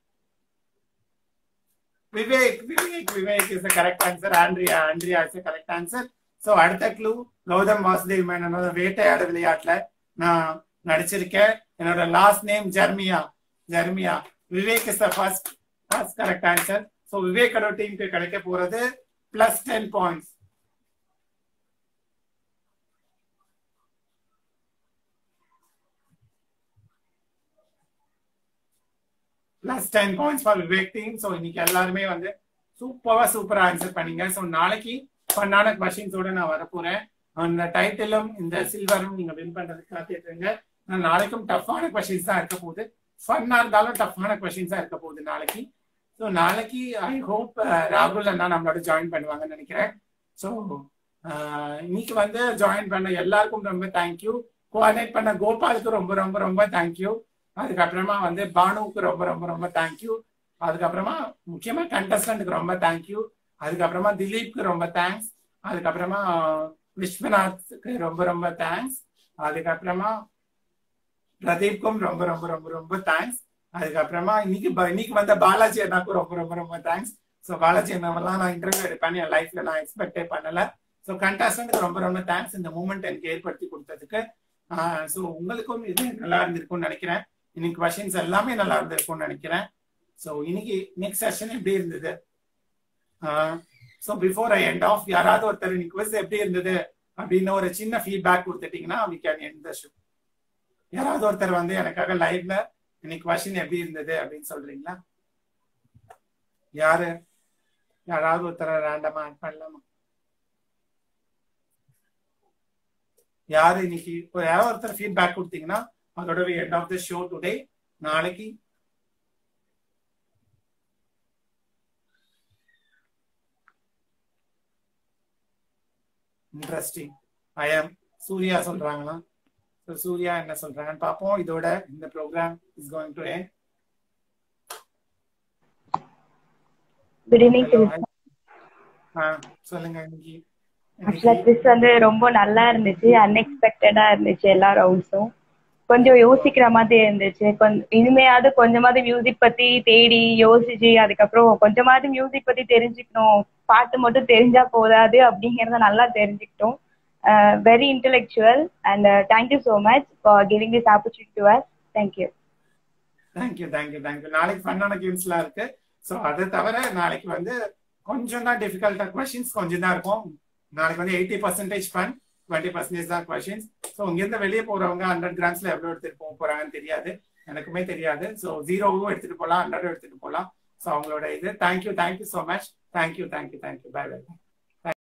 Vivek Vivek Vivek is correct answer Andrea Andrea is correct answer so அடுத்த க்ளூ கௌதம் வாசுதேவ் மேனனோட வேட்டையாடு விளையாட்டுல நான் நடிச்சிருக்கேன் என்னோட last name Jeremiah Jeremiah Vivek is the first first correct answer so விவேக்கோட டீமுக்கு கிடைக்க போறது plus ten points plus ten points for Vivek team so இன்னைக்கு எல்லாருமே வந்து சூப்பரா சூப்பரா ஆன்சர் பண்ணீங்க ஸோ நாளைக்கு ஃபன்னான கொஸ்டின்ஸோட நான் வரப்போறேன் அந்த டைட்டிலும் இந்த சில்வரும் நீங்க வின் பண்றதுக்கு காத்துட்டு நான் நாளைக்கும் டஃப்பான கொஸ்டின்ஸ் தான் இருக்க போகுது ஃபன்னா இருந்தாலும் டஃப்பான கொஸ்டின்ஸ் தான் இருக்க போகுது நாளைக்கு ஸோ நாளைக்கு ஐ ஹோப் ராகுல் அண்ணா நம்மளோட ஜாயின் பண்ணுவாங்கன்னு நினைக்கிறேன் ஸோ இன்னைக்கு வந்து ஜாயின் பண்ண எல்லாருக்கும் ரொம்ப தேங்க்யூ கோஆர்டினேட் பண்ண கோபாலுக்கு ரொம்ப ரொம்ப ரொம்ப தேங்க்யூ அதுக்கப்புறமா வந்து பானுவுக்கு ரொம்ப ரொம்ப ரொம்ப தேங்க்யூ அதுக்கப்புறமா முக்கியமா கண்டஸ்டன்ட்டுக்கு ரொம்ப தேங்க்யூ அதுக்கப்புறமா திலீப்க்கு ரொம்ப தேங்க்ஸ் அதுக்கப்புறமா விஸ்வநாத்க்கு ரொம்ப ரொம்ப தேங்க்ஸ் அதுக்கப்புறமா பிரதீப்க்கும் ரொம்ப ரொம்ப ரொம்ப ரொம்ப தேங்க்ஸ் அதுக்கப்புறமா இன்னைக்கு இன்னைக்கு வந்த பாலாஜி அண்ணாக்கும் ரொம்ப ரொம்ப ரொம்ப தேங்க்ஸ் ஸோ பாலாஜி அண்ணாவெல்லாம் நான் இன்டர்வியூ எடுப்பேன் என் லைஃப்ல நான் எக்ஸ்பெக்டே பண்ணல ஸோ கண்டஸ்டன்ட்டுக்கு ரொம்ப ரொம்ப தேங்க்ஸ் இந்த மூமெண்ட் எனக்கு ஏற்படுத்தி கொடுத்ததுக்கு ஸோ உங்களுக்கும் இது நல்லா இருந்திருக்கும்னு நினைக்கிறேன் இன்னைக்கு கொஷின்ஸ் எல்லாமே நல்லா இருந்திருக்கும்னு நினைக்கிறேன் ஸோ இன்னைக்கு நெக்ஸ்ட் செஷன் எப்படி இருந்தது so before I end of யாராவது ஒருத்தர் இன்னைக்கு குவிஸ் எப்படி இருந்தது அப்படின்னு ஒரு சின்ன ஃபீட்பேக் கொடுத்துட்டீங்கன்னா we can end the show யாராவது ஒருத்தர் வந்து எனக்காக லைவ்ல இன்னைக்கு கொஷின் எப்படி இருந்தது அப்படின்னு சொல்றீங்களா யாரு யாராவது ஒருத்தரை ரேண்டமா ஆட் பண்ணலாமா யாரு இன்னைக்கு யாராவது ஒருத்தர் ஃபீட்பேக் கொடுத்தீங்கன்னா அதோட end of the show today நாளைக்கு இன்ட்ரெஸ்டிங் ஐ எம் சூர்யா சொல்றாங்களா சூர்யா என்ன சொல்றாங்கன்னு பார்ப்போம் இதோட இந்த program is going to end good evening சொல்லுங்க இன்னைக்கு ஆக்சுவலா குவிஸ் வந்து ரொம்ப நல்லா இருந்துச்சு அன்எக்ஸ்பெக்டடா இருந்துச்சு எல்லா ரவுண்ட்ஸும் கொஞ்சம் யோசிக்கிற மாதிரி இருந்துச்சு கொஞ்சம் இனிமையாவது கொஞ்சமாவது மியூசிக் பத்தி தேடி யோசிச்சு அதுக்கப்புறம் கொஞ்சமாவது மியூசிக் பத்தி தெரிஞ்சுக்கணும் பாட்டு மட்டும் தெரிஞ்சா போதாது அப்படிங்கறத நல்லா தெரிஞ்சுக்கிட்டோம் very intellectual and thank you so much for giving this opportunity to us thank you thank you thank you thank you நாளைக்கு ஃபன்னான கேம்ஸ்லாம் இருக்கு ஸோ அதை தவிர நாளைக்கு வந்து கொஞ்சம் தான் டிஃபிகல்ட்டா கொஸ்டின்ஸ் கொஞ்சம் தான் இருக்கும் நாளைக்கு வந்து eighty percentage fun twenty percentage தான் கொஸ்டின்ஸ் ஸோ இங்கேருந்து வெளியே போறவங்க ஹண்ட்ரட் கிராம்ஸ்ல எவ்வளோ எடுத்துட்டு போக போறாங்கன்னு தெரியாது எனக்குமே தெரியாது ஸோ ஜீரோவும் எடுத்துட்டு போகலாம் ஹண்ட்ரடும் எடுத்துட்டு போகலாம் ஸோ அவங்களோட இது thank you thank you so much thank you thank you thank you bye by